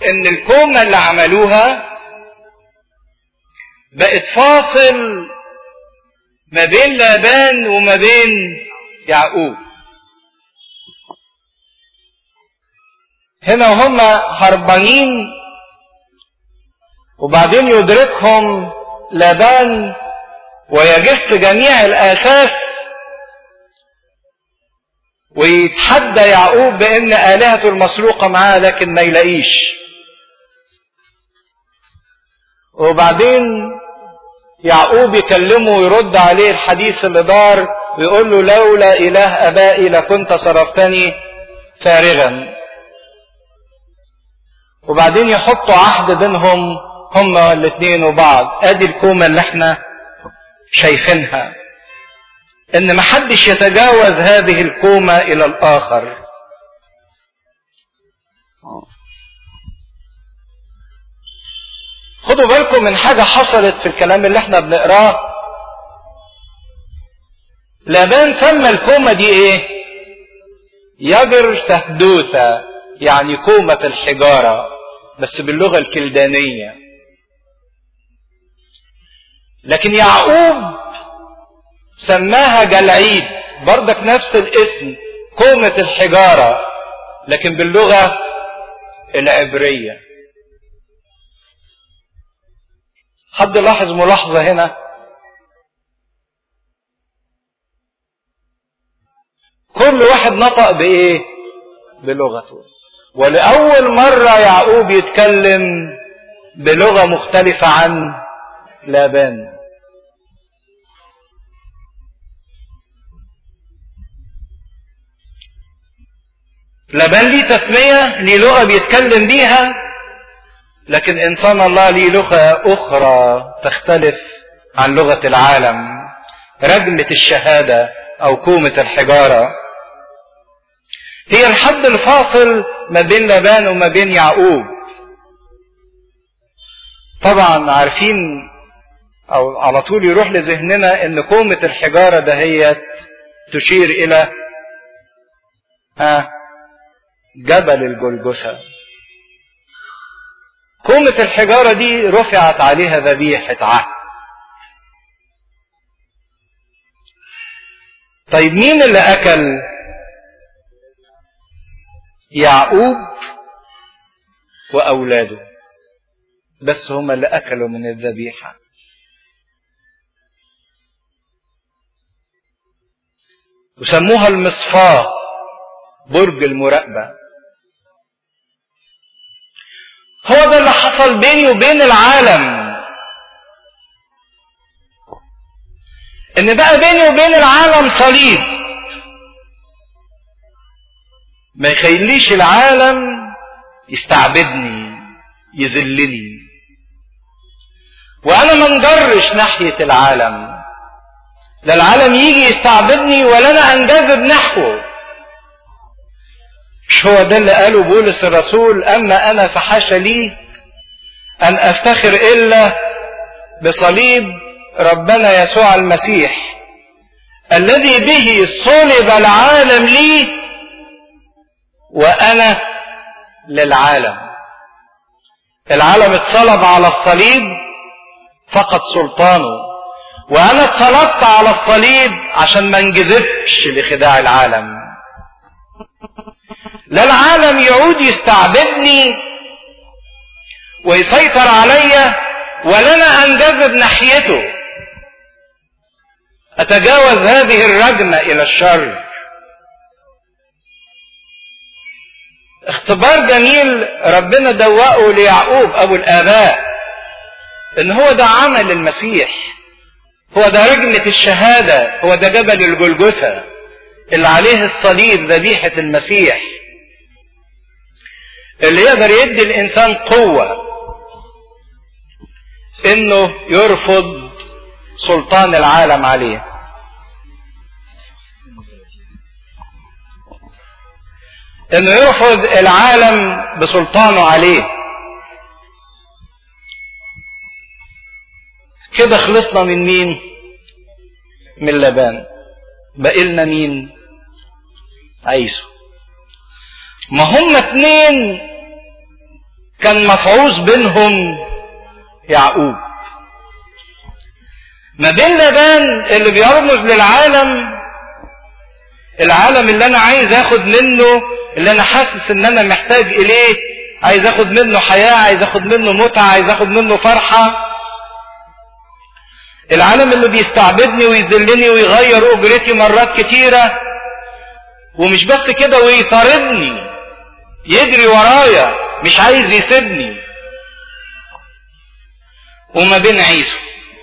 ان الكومة اللي عملوها بقت فاصل ما بين لابان وما بين يعقوب هنا وهم هربانين وبعدين يدركهم لابان ويجس جميع الاساس ويتحدى يعقوب بان الهته المسروقه معاه لكن ما يلاقيش وبعدين يعقوب يكلمه ويرد عليه الحديث اللي دار ويقول له لولا اله ابائي لكنت صرفتني فارغا وبعدين يحطوا عهد بينهم هما الاثنين وبعض ادي الكومه اللي احنا شايفينها ان محدش يتجاوز هذه الكومه الى الاخر خدوا بالكم من حاجه حصلت في الكلام اللي احنا بنقراه لابان سمى الكومه دي ايه يجر سهدوثة يعني كومة الحجارة بس باللغة الكلدانية لكن يعقوب سماها جلعيد بردك نفس الاسم كومة الحجارة لكن باللغة العبرية حد لاحظ ملاحظة هنا كل واحد نطق بإيه بلغته ولأول مرة يعقوب يتكلم بلغة مختلفة عن لابان لابان ليه تسمية ليه لغة بيتكلم بيها لكن إنسان الله ليه لغة أخرى تختلف عن لغة العالم رجمة الشهادة أو كومة الحجارة هي الحد الفاصل ما بين لابان وما بين يعقوب طبعا عارفين او على طول يروح لذهننا ان كومة الحجارة دهيت تشير الى ها جبل الجلجسة كومة الحجارة دي رفعت عليها ذبيحة عهد طيب مين اللي اكل يعقوب واولاده بس هم اللي اكلوا من الذبيحه وسموها المصفاه برج المراقبه هو ده اللي حصل بيني وبين العالم ان بقى بيني وبين العالم صليب ما يخليش العالم يستعبدني يذلني وانا ما انجرش ناحية العالم لا العالم يجي يستعبدني ولا انا انجذب نحوه مش هو ده اللي قاله بولس الرسول اما انا فحاش لي ان افتخر الا بصليب ربنا يسوع المسيح الذي به صلب العالم لي وانا للعالم العالم اتصلب على الصليب فقد سلطانه وانا اتصلبت على الصليب عشان ما انجذبش لخداع العالم لا العالم يعود يستعبدني ويسيطر عليا ولا انا انجذب ناحيته اتجاوز هذه الرجمه الى الشر اختبار جميل ربنا دوقه ليعقوب ابو الاباء ان هو ده عمل المسيح هو ده رجمة الشهادة هو ده جبل الجلجثة اللي عليه الصليب ذبيحة المسيح اللي يقدر يدي الانسان قوة انه يرفض سلطان العالم عليه انه يرفض العالم بسلطانه عليه كده خلصنا من مين من لبان بقيلنا مين عيسو ما هم اتنين كان مفعوص بينهم يعقوب ما بين لبان اللي بيرمز للعالم العالم اللي انا عايز اخد منه اللي انا حاسس ان انا محتاج اليه عايز اخد منه حياة عايز اخد منه متعة عايز اخد منه فرحة العالم اللي بيستعبدني ويذلني ويغير اجرتي مرات كتيرة ومش بس كده ويطاردني يجري ورايا مش عايز يسيبني وما بين عيسو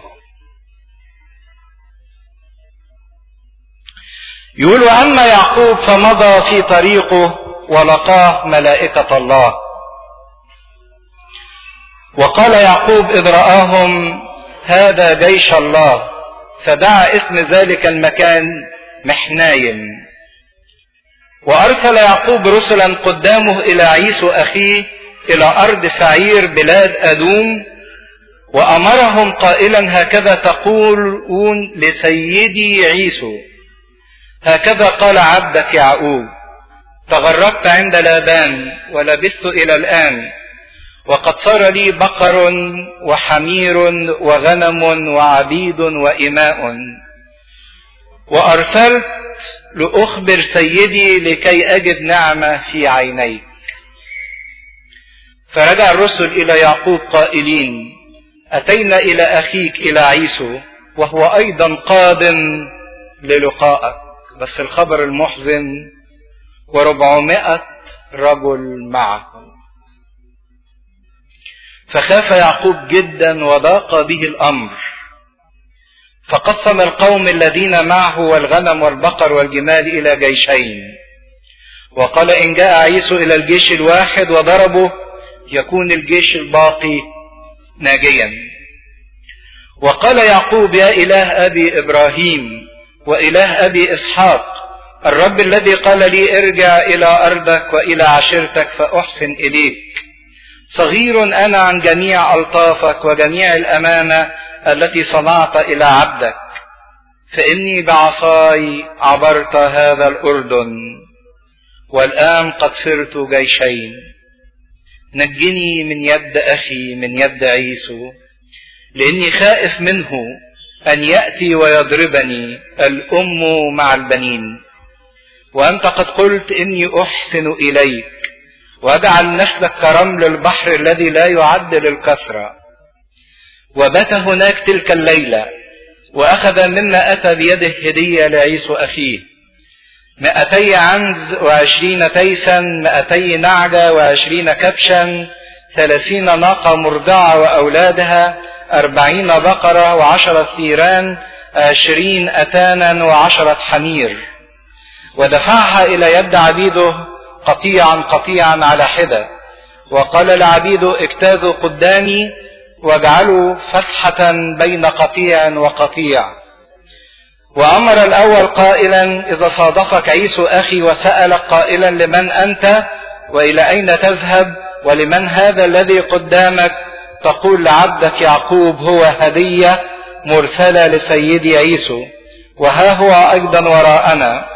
يقول واما يعقوب فمضى في طريقه ولقاه ملائكة الله وقال يعقوب إذ رآهم هذا جيش الله فدعا اسم ذلك المكان محنايم وأرسل يعقوب رسلا قدامه إلى عيسو أخيه إلى أرض سعير بلاد أدوم وأمرهم قائلا هكذا تقولون لسيدي عيسو هكذا قال عبدك يعقوب تغربت عند لابان ولبثت إلى الآن وقد صار لي بقر وحمير وغنم وعبيد وإماء وأرسلت لأخبر سيدي لكي أجد نعمة في عينيك فرجع الرسل إلى يعقوب قائلين أتينا إلى أخيك إلى عيسو وهو أيضا قادم للقائك بس الخبر المحزن وربعمائة رجل معه فخاف يعقوب جدا وضاق به الأمر فقسم القوم الذين معه والغنم والبقر والجمال إلى جيشين وقال إن جاء عيسو إلى الجيش الواحد وضربه يكون الجيش الباقي ناجيا وقال يعقوب يا إله أبي إبراهيم وإله أبي إسحاق الرب الذي قال لي ارجع إلى أرضك وإلى عشيرتك فأحسن إليك صغير أنا عن جميع ألطافك وجميع الأمانة التي صنعت إلى عبدك فإني بعصاي عبرت هذا الأردن والآن قد صرت جيشين نجني من يد أخي من يد عيسو لأني خائف منه أن يأتي ويضربني الأم مع البنين وأنت قد قلت إني أحسن إليك واجعل نسلك كرمل البحر الذي لا يعد للكثرة وبات هناك تلك الليلة وأخذ مما أتى بيده هدية لعيسو أخيه مئتي عنز وعشرين تيسا مئتي نعجة وعشرين كبشا ثلاثين ناقة مرضعة وأولادها أربعين بقرة وعشرة ثيران عشرين أتانا وعشرة حمير ودفعها إلى يد عبيده قطيعا قطيعا على حدة وقال لعبيده اجتازوا قدامي واجعلوا فتحة بين قطيع وقطيع وأمر الأول قائلا إذا صادفك عيسو أخي وسألك قائلا لمن أنت وإلى أين تذهب ولمن هذا الذي قدامك تقول لعبدك يعقوب هو هدية مرسلة لسيدي عيسو وها هو أيضا وراءنا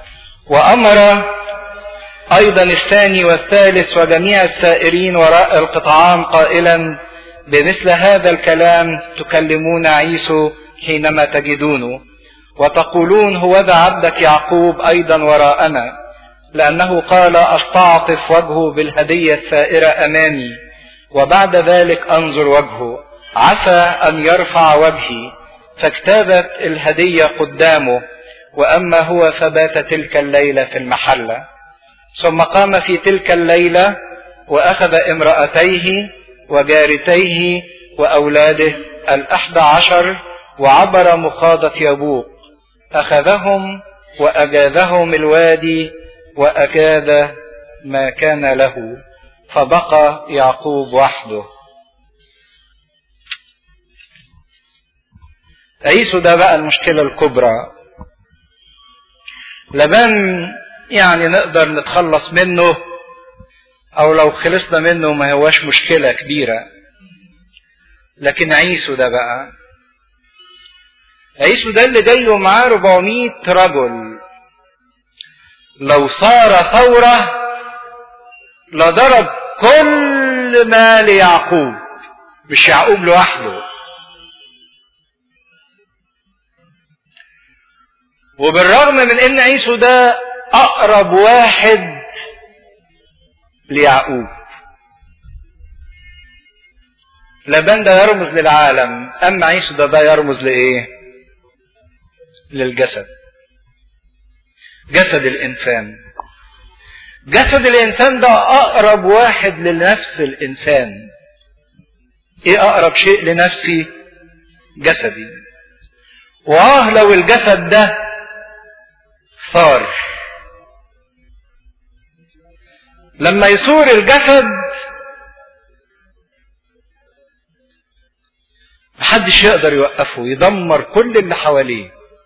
وأمر أيضا الثاني والثالث وجميع السائرين وراء القطعان قائلا بمثل هذا الكلام تكلمون عيسو حينما تجدونه وتقولون هو ذا عبدك يعقوب أيضا وراءنا لأنه قال أستعطف وجهه بالهدية السائرة أمامي وبعد ذلك أنظر وجهه عسى أن يرفع وجهي فاجتابت الهدية قدامه وأما هو فبات تلك الليلة في المحلة ثم قام في تلك الليلة وأخذ امرأتيه وجارتيه وأولاده الأحد عشر وعبر مخاضة يبوق أخذهم وأجاذهم الوادي وأكاد ما كان له فبقى يعقوب وحده عيسو ده بقى المشكلة الكبرى لبان يعني نقدر نتخلص منه او لو خلصنا منه ما هواش مشكلة كبيرة لكن عيسو ده بقى عيسو ده اللي جاي ومعاه 400 رجل لو صار ثورة لضرب كل كل ما ليعقوب مش يعقوب لوحده وبالرغم من ان عيسو ده اقرب واحد ليعقوب لبان ده يرمز للعالم اما عيسو ده ده يرمز لايه للجسد جسد الانسان جسد الانسان ده اقرب واحد لنفس الانسان ايه اقرب شيء لنفسي جسدي واه لو الجسد ده ثار لما يثور الجسد محدش يقدر يوقفه يدمر كل اللي حواليه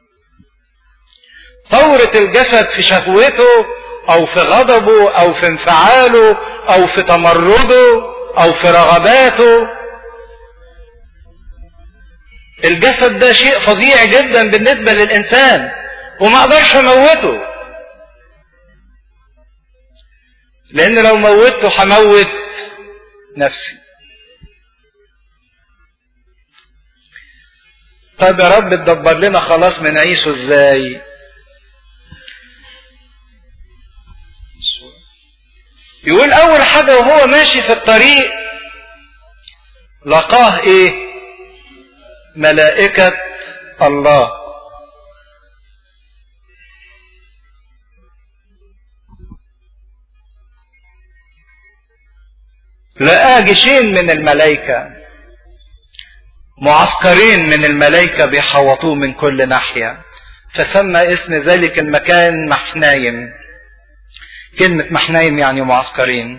ثورة الجسد في شهوته او في غضبه او في انفعاله او في تمرده او في رغباته الجسد ده شيء فظيع جدا بالنسبة للانسان وما اقدرش اموته لان لو موتته هموت نفسي طب يا رب تدبر لنا خلاص من عيسو ازاي يقول اول حاجة وهو ماشي في الطريق لقاه ايه ملائكة الله لقاه جيشين من الملائكة معسكرين من الملائكة بيحوطوه من كل ناحية فسمى اسم ذلك المكان محنايم كلمة محنايم يعني معسكرين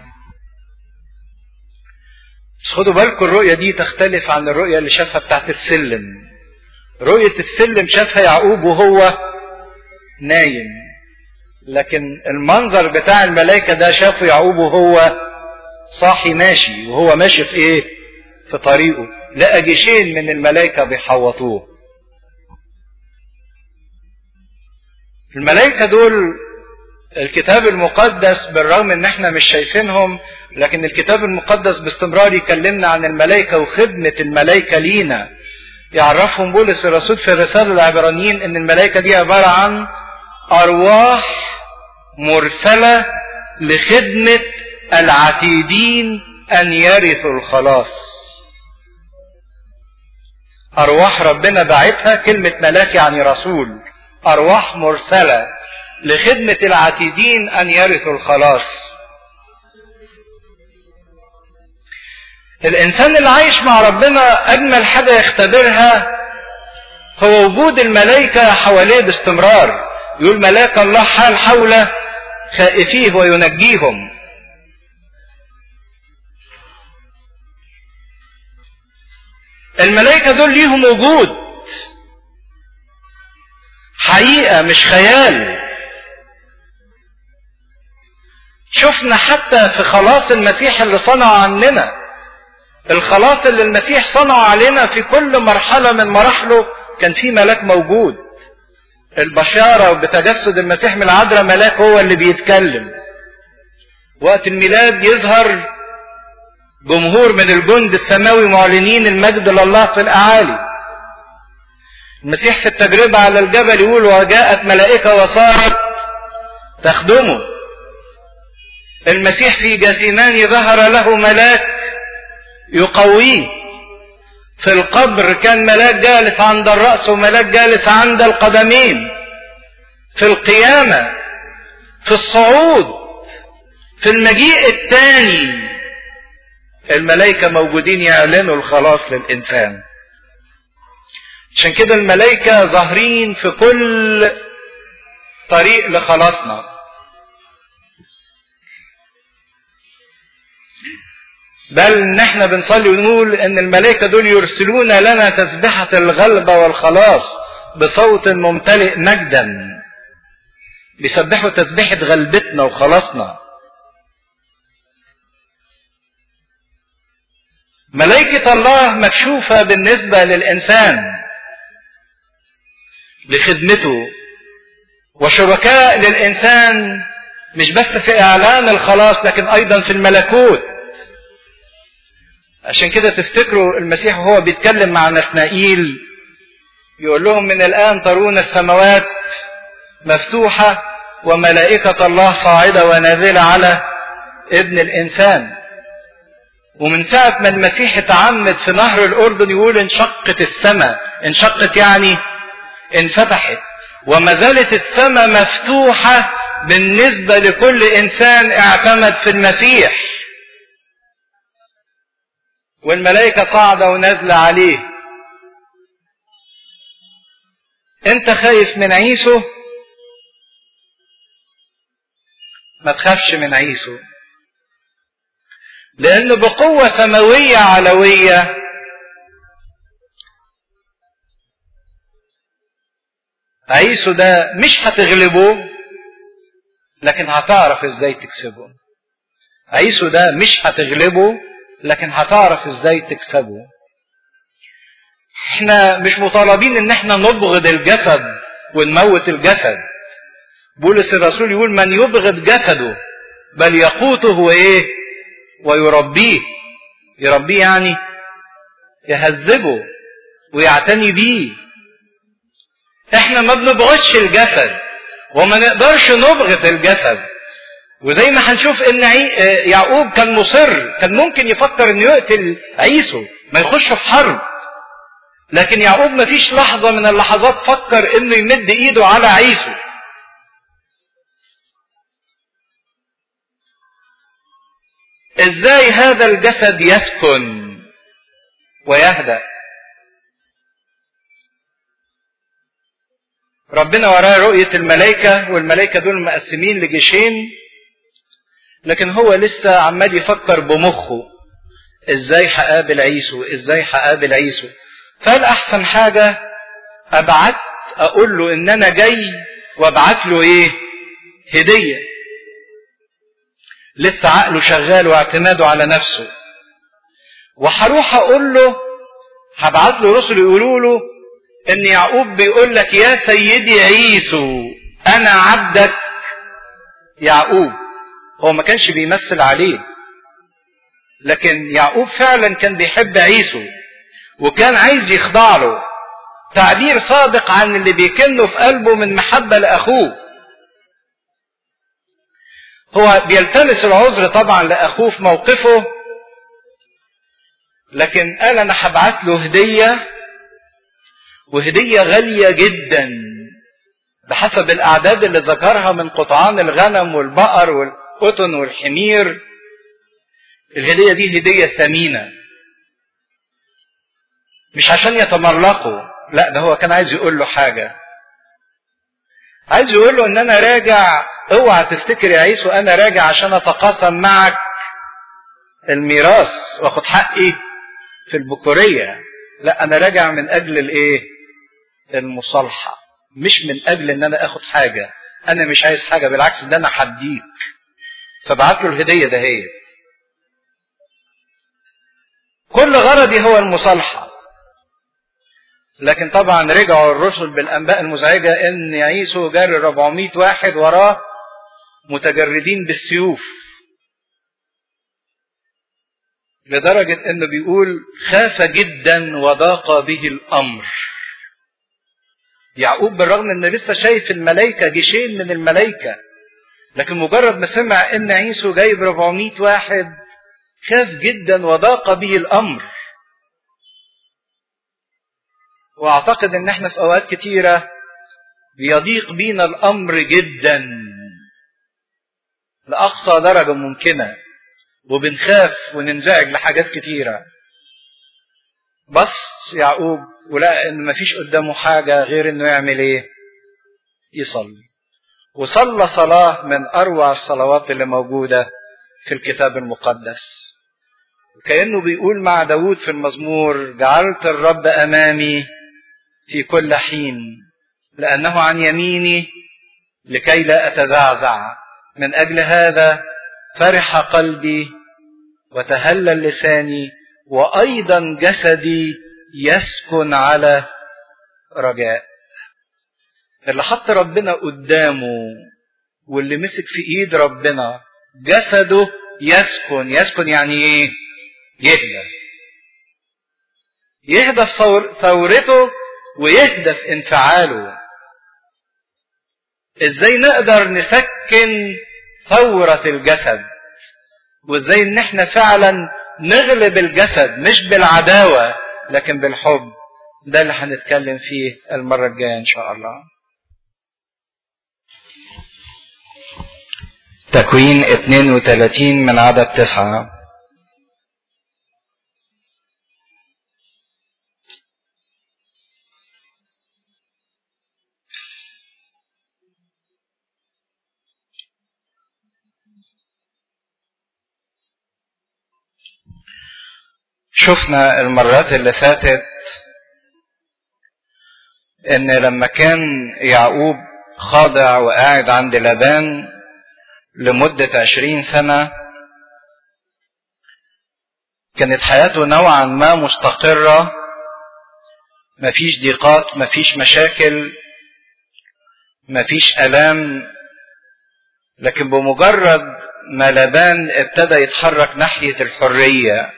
بس خدوا بالكم الرؤية دي تختلف عن الرؤية اللي شافها بتاعت السلم رؤية السلم شافها يعقوب وهو نايم لكن المنظر بتاع الملائكة ده شافه يعقوب وهو صاحي ماشي وهو ماشي في ايه في طريقه لقى جيشين من الملائكة بيحوطوه الملائكة دول الكتاب المقدس بالرغم ان احنا مش شايفينهم لكن الكتاب المقدس باستمرار يكلمنا عن الملائكة وخدمة الملائكة لينا يعرفهم بولس الرسول في الرسالة العبرانيين ان الملائكة دي عبارة عن ارواح مرسلة لخدمة العتيدين ان يرثوا الخلاص ارواح ربنا بعتها كلمة ملاك يعني رسول ارواح مرسلة لخدمة العتيدين ان يرثوا الخلاص الانسان اللي عايش مع ربنا اجمل حاجة يختبرها هو وجود الملائكة حواليه باستمرار يقول ملاك الله حال حول خائفيه وينجيهم الملائكة دول ليهم وجود حقيقة مش خيال شفنا حتى في خلاص المسيح اللي صنعه عننا الخلاص اللي المسيح صنعه علينا في كل مرحلة من مراحله كان في ملاك موجود البشارة بتجسد المسيح من العذراء ملاك هو اللي بيتكلم وقت الميلاد يظهر جمهور من الجند السماوي معلنين المجد لله في الأعالي المسيح في التجربة على الجبل يقول وجاءت ملائكة وصارت تخدمه المسيح في جثيمان ظهر له ملاك يقويه في القبر كان ملاك جالس عند الرأس وملاك جالس عند القدمين في القيامة في الصعود في المجيء الثاني الملائكة موجودين يعلنوا الخلاص للإنسان عشان كده الملائكة ظاهرين في كل طريق لخلاصنا بل ان احنا بنصلي ونقول ان الملائكة دول يرسلون لنا تسبحة الغلبة والخلاص بصوت ممتلئ مجدا بيسبحوا تسبيحة غلبتنا وخلاصنا ملائكة الله مكشوفة بالنسبة للإنسان لخدمته وشركاء للإنسان مش بس في إعلان الخلاص لكن أيضا في الملكوت عشان كده تفتكروا المسيح وهو بيتكلم مع نثنائيل يقول لهم من الآن ترون السماوات مفتوحة وملائكة الله صاعدة ونازلة على ابن الإنسان ومن ساعة ما المسيح اتعمد في نهر الأردن يقول انشقت السماء انشقت يعني انفتحت وما زالت السماء مفتوحة بالنسبة لكل إنسان اعتمد في المسيح والملائكة صاعدة ونازلة عليه انت خايف من عيسو ما تخافش من عيسو لأنه بقوة سماوية علوية عيسو ده مش هتغلبه لكن هتعرف ازاي تكسبه عيسو ده مش هتغلبه لكن هتعرف ازاي تكسبه احنا مش مطالبين ان احنا نبغض الجسد ونموت الجسد بولس الرسول يقول من يبغض جسده بل يقوته وايه ويربيه يربيه يعني يهذبه ويعتني بيه احنا ما بنبغضش الجسد وما نقدرش نبغض الجسد وزي ما هنشوف ان يعقوب كان مصر كان ممكن يفكر انه يقتل عيسو ما يخش في حرب لكن يعقوب ما فيش لحظة من اللحظات فكر انه يمد ايده على عيسو ازاي هذا الجسد يسكن ويهدأ ربنا وراه رؤية الملائكة والملائكة دول مقسمين لجيشين لكن هو لسه عمال يفكر بمخه ازاي هقابل عيسو ازاي هقابل عيسو فقال احسن حاجة ابعت اقول له ان انا جاي وابعت له ايه هدية لسه عقله شغال واعتماده على نفسه وهروح اقول له هبعت له رسل يقولوا له ان يعقوب بيقول لك يا سيدي عيسو انا عبدك يعقوب هو ما كانش بيمثل عليه لكن يعقوب فعلا كان بيحب عيسو وكان عايز يخضع له تعبير صادق عن اللي بيكنه في قلبه من محبة لأخوه هو بيلتمس العذر طبعا لأخوه في موقفه لكن قال أنا هبعت له هدية وهدية غالية جدا بحسب الأعداد اللي ذكرها من قطعان الغنم والبقر والقطن والحمير الهدية دي هدية ثمينة مش عشان يتملقوا لا ده هو كان عايز يقول له حاجة عايز يقول له ان انا راجع اوعى تفتكر يا عيسو انا راجع عشان اتقاسم معك الميراث واخد حقي في البكورية لا انا راجع من اجل الايه المصالحة مش من اجل ان انا اخد حاجة انا مش عايز حاجة بالعكس ده انا حديك فبعت له الهدية ده هي كل غرضي هو المصالحة لكن طبعا رجعوا الرسل بالانباء المزعجة ان عيسو جاري 400 واحد وراه متجردين بالسيوف لدرجة انه بيقول خاف جدا وضاق به الامر يعقوب بالرغم انه لسه شايف الملائكة جيشين من الملائكة لكن مجرد ما سمع ان عيسو جايب 400 واحد خاف جدا وضاق به الامر واعتقد ان احنا في اوقات كتيرة بيضيق بينا الامر جدا لاقصى درجة ممكنة وبنخاف وننزعج لحاجات كتيرة بص يعقوب ولقى ان مفيش قدامه حاجة غير انه يعمل ايه يصلي وصلى صلاة من اروع الصلوات اللي موجودة في الكتاب المقدس كأنه بيقول مع داود في المزمور جعلت الرب امامي في كل حين لأنه عن يميني لكي لا أتزعزع من أجل هذا فرح قلبي وتهلل لساني وأيضا جسدي يسكن على رجاء اللي حط ربنا قدامه واللي مسك في ايد ربنا جسده يسكن يسكن يعني ايه يهدى يهدف ثورته ويهدف انفعاله ازاي نقدر نسكن ثورة الجسد وازاي ان احنا فعلا نغلب الجسد مش بالعداوة لكن بالحب ده اللي هنتكلم فيه المرة الجاية ان شاء الله تكوين 32 من عدد تسعة شفنا المرات اللي فاتت ان لما كان يعقوب خاضع وقاعد عند لابان لمدة عشرين سنة كانت حياته نوعا ما مستقرة مفيش ضيقات مفيش مشاكل مفيش آلام لكن بمجرد ما لابان ابتدى يتحرك ناحية الحرية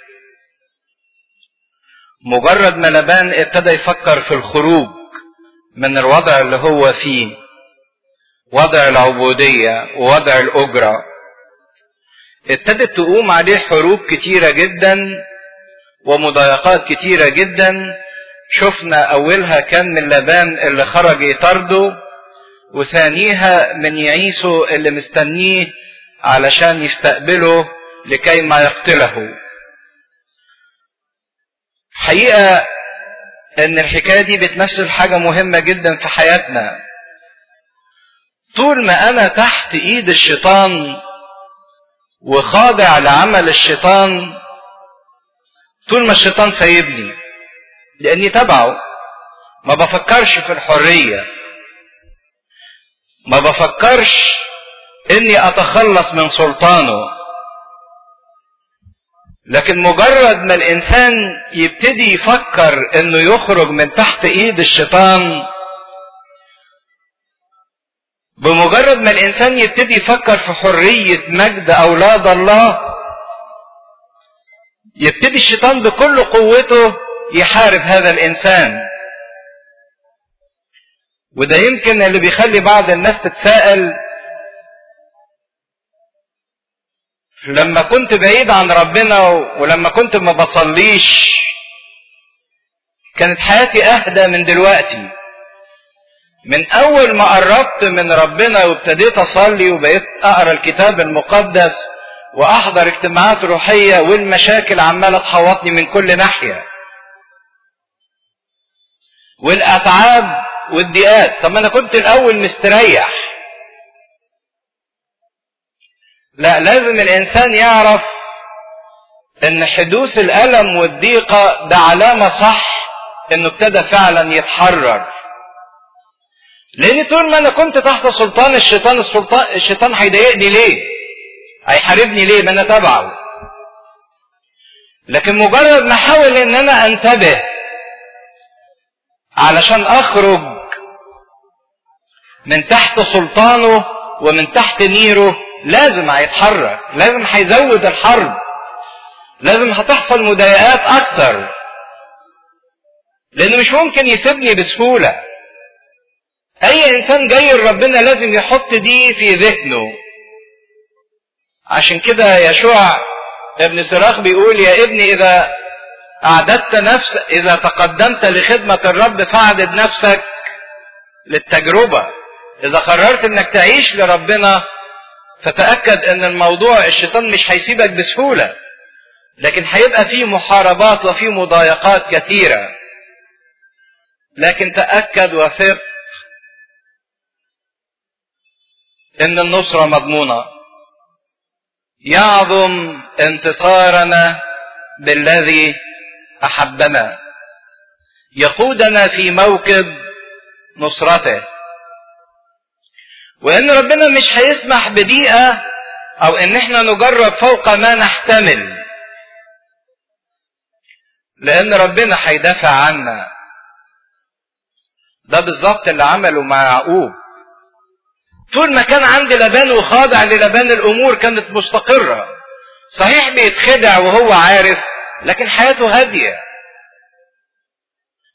مجرد ما لبان ابتدى يفكر في الخروج من الوضع اللي هو فيه وضع العبودية ووضع الأجرة ابتدت تقوم عليه حروب كتيرة جدا ومضايقات كتيرة جدا شفنا أولها كان من لبان اللي خرج يطرده وثانيها من يعيسو اللي مستنيه علشان يستقبله لكي ما يقتله حقيقة ان الحكاية دي بتمثل حاجة مهمة جدا في حياتنا طول ما انا تحت ايد الشيطان وخاضع لعمل الشيطان طول ما الشيطان سايبني لاني تبعه ما بفكرش في الحرية ما بفكرش اني اتخلص من سلطانه لكن مجرد ما الانسان يبتدي يفكر انه يخرج من تحت ايد الشيطان بمجرد ما الانسان يبتدي يفكر في حرية مجد اولاد الله يبتدي الشيطان بكل قوته يحارب هذا الانسان وده يمكن اللي بيخلي بعض الناس تتساءل لما كنت بعيد عن ربنا ولما كنت ما بصليش كانت حياتي اهدى من دلوقتي من اول ما قربت من ربنا وابتديت اصلي وبقيت اقرا الكتاب المقدس واحضر اجتماعات روحيه والمشاكل عماله تحوطني من كل ناحيه والاتعاب والضيقات طب انا كنت الاول مستريح لا لازم الانسان يعرف ان حدوث الالم والضيقه ده علامه صح انه ابتدى فعلا يتحرر لان طول ما انا كنت تحت سلطان الشيطان السلطان الشيطان هيضايقني ليه هيحاربني ليه ما انا تبعه لكن مجرد ما احاول ان انا انتبه علشان اخرج من تحت سلطانه ومن تحت نيره لازم هيتحرك لازم هيزود الحرب لازم هتحصل مضايقات اكتر لانه مش ممكن يسيبني بسهولة اي انسان جاي لربنا لازم يحط دي في ذهنه عشان كده يشوع ابن سراخ بيقول يا ابني اذا اعددت نفس اذا تقدمت لخدمة الرب فاعدد نفسك للتجربة اذا قررت انك تعيش لربنا فتأكد ان الموضوع الشيطان مش هيسيبك بسهولة لكن هيبقى فيه محاربات وفيه مضايقات كثيرة لكن تأكد وثق ان النصرة مضمونة يعظم انتصارنا بالذي احبنا يقودنا في موكب نصرته وان ربنا مش هيسمح بدقيقة او ان احنا نجرب فوق ما نحتمل لان ربنا هيدافع عنا ده بالظبط اللي عمله مع يعقوب طول ما كان عند لبان وخاضع للبان الامور كانت مستقرة صحيح بيتخدع وهو عارف لكن حياته هادية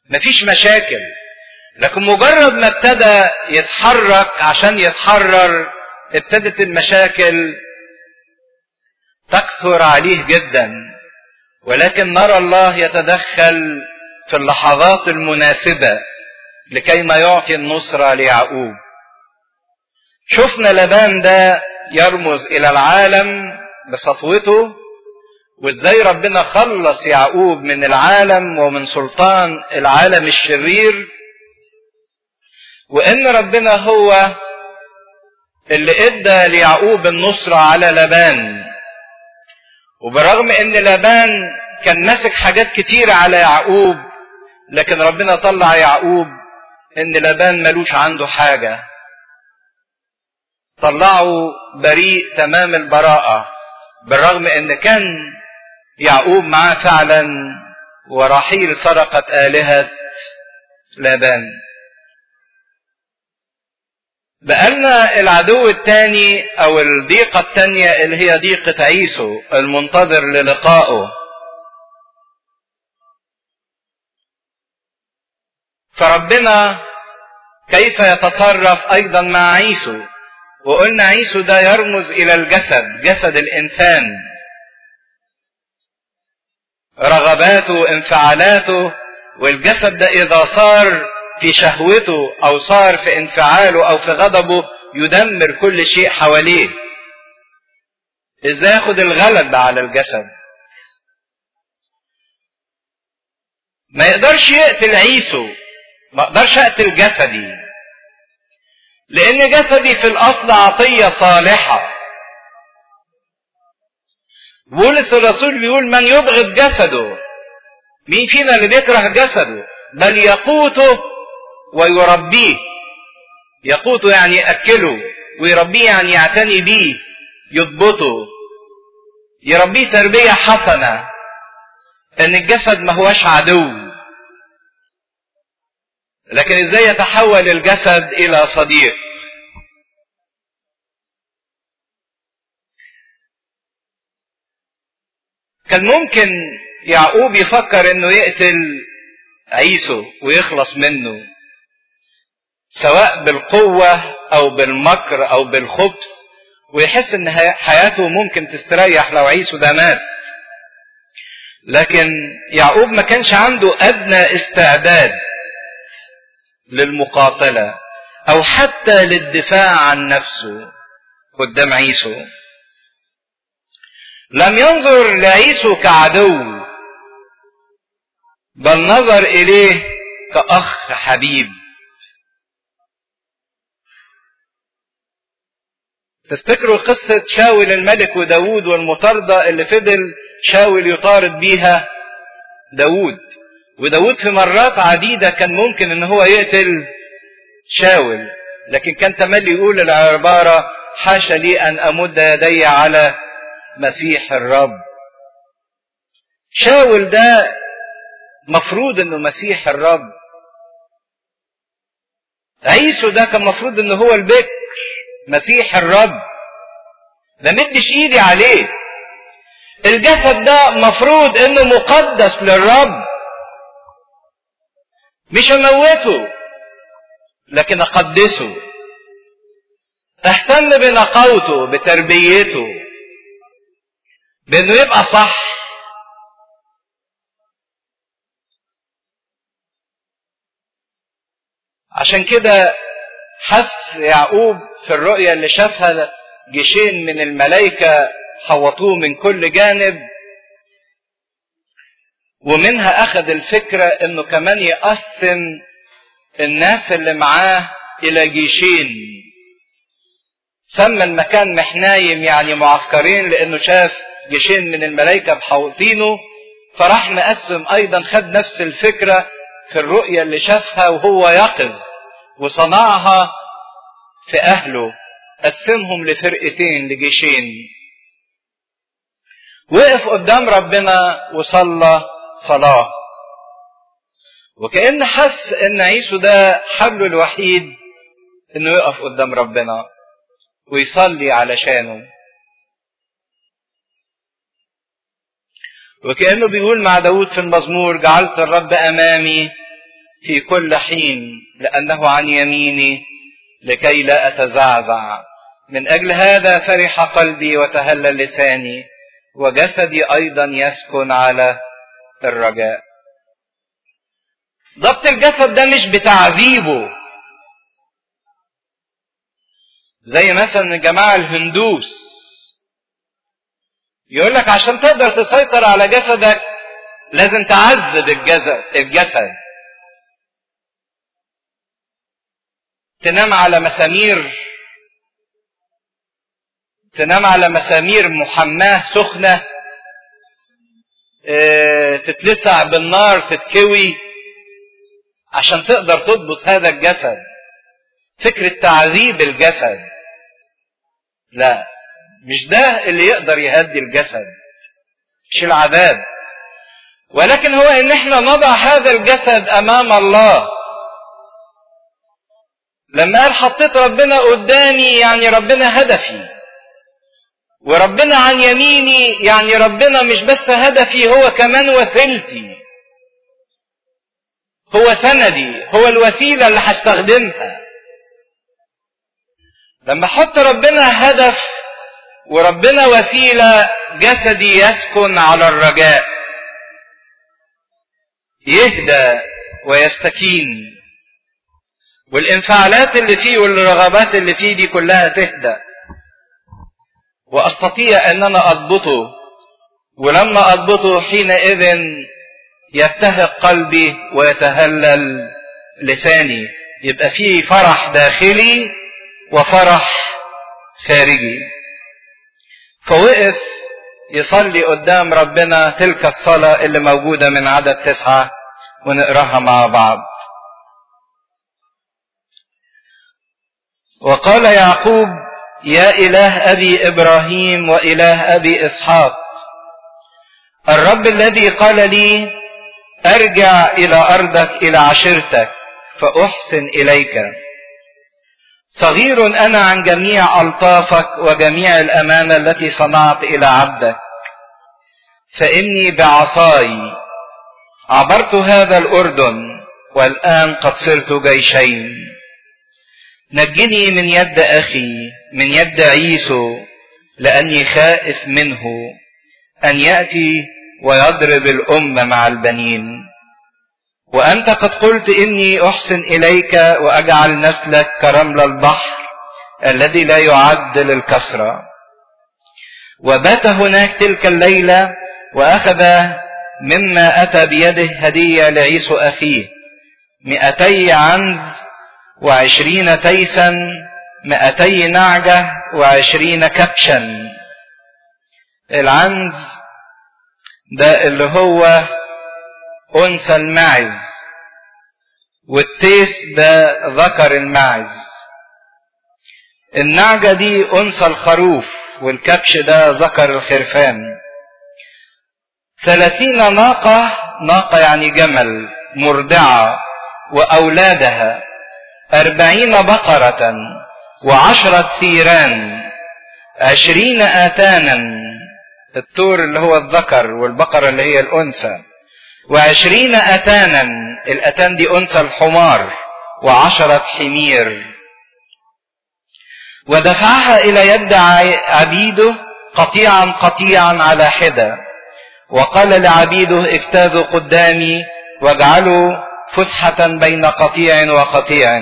مفيش مشاكل لكن مجرد ما ابتدى يتحرك عشان يتحرر ابتدت المشاكل تكثر عليه جدا ولكن نرى الله يتدخل في اللحظات المناسبة لكي ما يعطي النصرة ليعقوب شفنا لبان ده يرمز إلى العالم بسطوته وازاي ربنا خلص يعقوب من العالم ومن سلطان العالم الشرير وان ربنا هو اللي ادى ليعقوب النصرة على لبان وبرغم ان لبان كان ماسك حاجات كتيرة على يعقوب لكن ربنا طلع يعقوب ان لبان ملوش عنده حاجة طلعه بريء تمام البراءة بالرغم ان كان يعقوب معاه فعلا ورحيل سرقة آلهة لابان بقالنا العدو الثاني او الضيقة الثانية اللي هي ضيقة عيسو المنتظر للقائه فربنا كيف يتصرف ايضا مع عيسو وقلنا عيسو ده يرمز الى الجسد جسد الانسان رغباته وانفعالاته والجسد ده اذا صار في شهوته او صار في انفعاله او في غضبه يدمر كل شيء حواليه ازاي ياخد الغلب على الجسد ما يقدرش يقتل عيسو ما اقدرش اقتل جسدي لان جسدي في الاصل عطية صالحة بولس الرسول بيقول من يبغض جسده مين فينا اللي بيكره جسده بل يقوته ويربيه يقوته يعني يأكله ويربيه يعني يعتني بيه يضبطه يربيه تربية حسنة ان الجسد ما هوش عدو لكن ازاي يتحول الجسد الى صديق كان ممكن يعقوب يفكر انه يقتل عيسو ويخلص منه سواء بالقوة او بالمكر او بالخبث ويحس ان حياته ممكن تستريح لو عيسو ده مات لكن يعقوب ما كانش عنده ادنى استعداد للمقاتلة او حتى للدفاع عن نفسه قدام عيسو لم ينظر لعيسو كعدو بل نظر اليه كاخ حبيب تفتكروا قصة شاول الملك وداود والمطاردة اللي فضل شاول يطارد بيها داود وداود في مرات عديدة كان ممكن ان هو يقتل شاول لكن كان تملي يقول العبارة حاشا لي ان امد يدي على مسيح الرب شاول ده مفروض انه مسيح الرب عيسو ده كان مفروض انه هو البكر مسيح الرب ما مدش ايدي عليه الجسد ده مفروض انه مقدس للرب مش اموته لكن اقدسه اهتم بنقاوته بتربيته بانه يبقى صح عشان كده حس يعقوب في الرؤيا اللي شافها جيشين من الملائكة حوطوه من كل جانب ومنها أخذ الفكرة إنه كمان يقسم الناس اللي معاه إلى جيشين سمى المكان محنايم يعني معسكرين لأنه شاف جيشين من الملائكة محوطينه فراح مقسم أيضا خد نفس الفكرة في الرؤيا اللي شافها وهو يقظ وصنعها في أهله قسمهم لفرقتين لجيشين وقف قدام ربنا وصلى صلاة وكأن حس ان عيسو ده حله الوحيد انه يقف قدام ربنا ويصلي علشانه وكأنه بيقول مع داود في المزمور جعلت الرب أمامي في كل حين لأنه عن يميني لكي لا أتزعزع من أجل هذا فرح قلبي وتهلل لساني وجسدي أيضا يسكن على الرجاء ضبط الجسد ده مش بتعذيبه زي مثلا الجماعة الهندوس يقول لك عشان تقدر تسيطر على جسدك لازم تعذب الجسد الجسد تنام على مسامير تنام على مسامير محماه سخنه اه تتلسع بالنار تتكوي عشان تقدر تضبط هذا الجسد فكرة تعذيب الجسد لا مش ده اللي يقدر يهدي الجسد مش العذاب ولكن هو ان احنا نضع هذا الجسد امام الله لما قال حطيت ربنا قدامي يعني ربنا هدفي وربنا عن يميني يعني ربنا مش بس هدفي هو كمان وسيلتي هو سندي هو الوسيلة اللي هستخدمها لما احط ربنا هدف وربنا وسيلة جسدي يسكن على الرجاء يهدى ويستكين والانفعالات اللي فيه والرغبات اللي فيه دي كلها تهدى واستطيع ان انا اضبطه ولما اضبطه حينئذ يبتهق قلبي ويتهلل لساني يبقى فيه فرح داخلي وفرح خارجي فوقف يصلي قدام ربنا تلك الصلاة اللي موجودة من عدد تسعة ونقراها مع بعض وقال يعقوب يا إله أبي إبراهيم وإله أبي إسحاق الرب الذي قال لي ارجع إلى أرضك إلى عشيرتك فأحسن إليك صغير أنا عن جميع ألطافك وجميع الأمانة التي صنعت إلى عبدك فإني بعصاي عبرت هذا الأردن والآن قد صرت جيشين نجني من يد أخي من يد عيسو لأني خائف منه أن يأتي ويضرب الأم مع البنين وأنت قد قلت إني أحسن إليك وأجعل نسلك كرمل البحر الذي لا يعد للكسرة وبات هناك تلك الليلة وأخذ مما أتى بيده هدية لعيسو أخيه مئتي عنز وعشرين تيسا مئتي نعجة وعشرين كبشا العنز ده اللي هو أنثى الماعز والتيس ده ذكر الماعز النعجة دي أنثى الخروف والكبش ده ذكر الخرفان ثلاثين ناقة ناقة يعني جمل مرضعة وأولادها أربعين بقرة وعشرة ثيران عشرين آتانا التور اللي هو الذكر والبقرة اللي هي الأنثى وعشرين أتانا الأتان دي أنثى الحمار وعشرة حمير ودفعها إلى يد عبيده قطيعا قطيعا على حدة وقال لعبيده اجتازوا قدامي واجعلوا فسحة بين قطيع وقطيع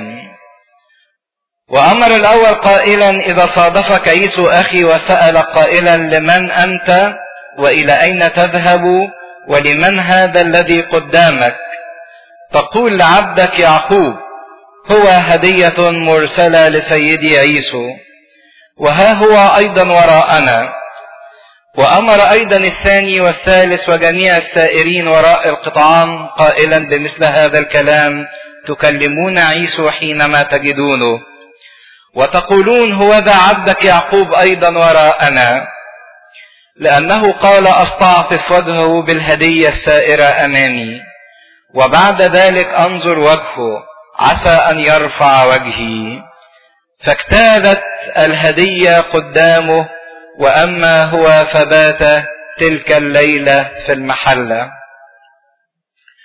وأمر الأول قائلا إذا صادفك عيسو أخي وسأل قائلا لمن أنت وإلى أين تذهب ولمن هذا الذي قدامك تقول لعبدك يعقوب هو هدية مرسلة لسيدي عيسو وها هو أيضا وراءنا وأمر أيضا الثاني والثالث وجميع السائرين وراء القطعان قائلا بمثل هذا الكلام تكلمون عيسو حينما تجدونه وتقولون هو ذا عبدك يعقوب أيضا وراءنا لأنه قال أستعطف وجهه بالهدية السائرة أمامي وبعد ذلك أنظر وجهه عسى أن يرفع وجهي فاجتازت الهدية قدامه وأما هو فبات تلك الليلة في المحلة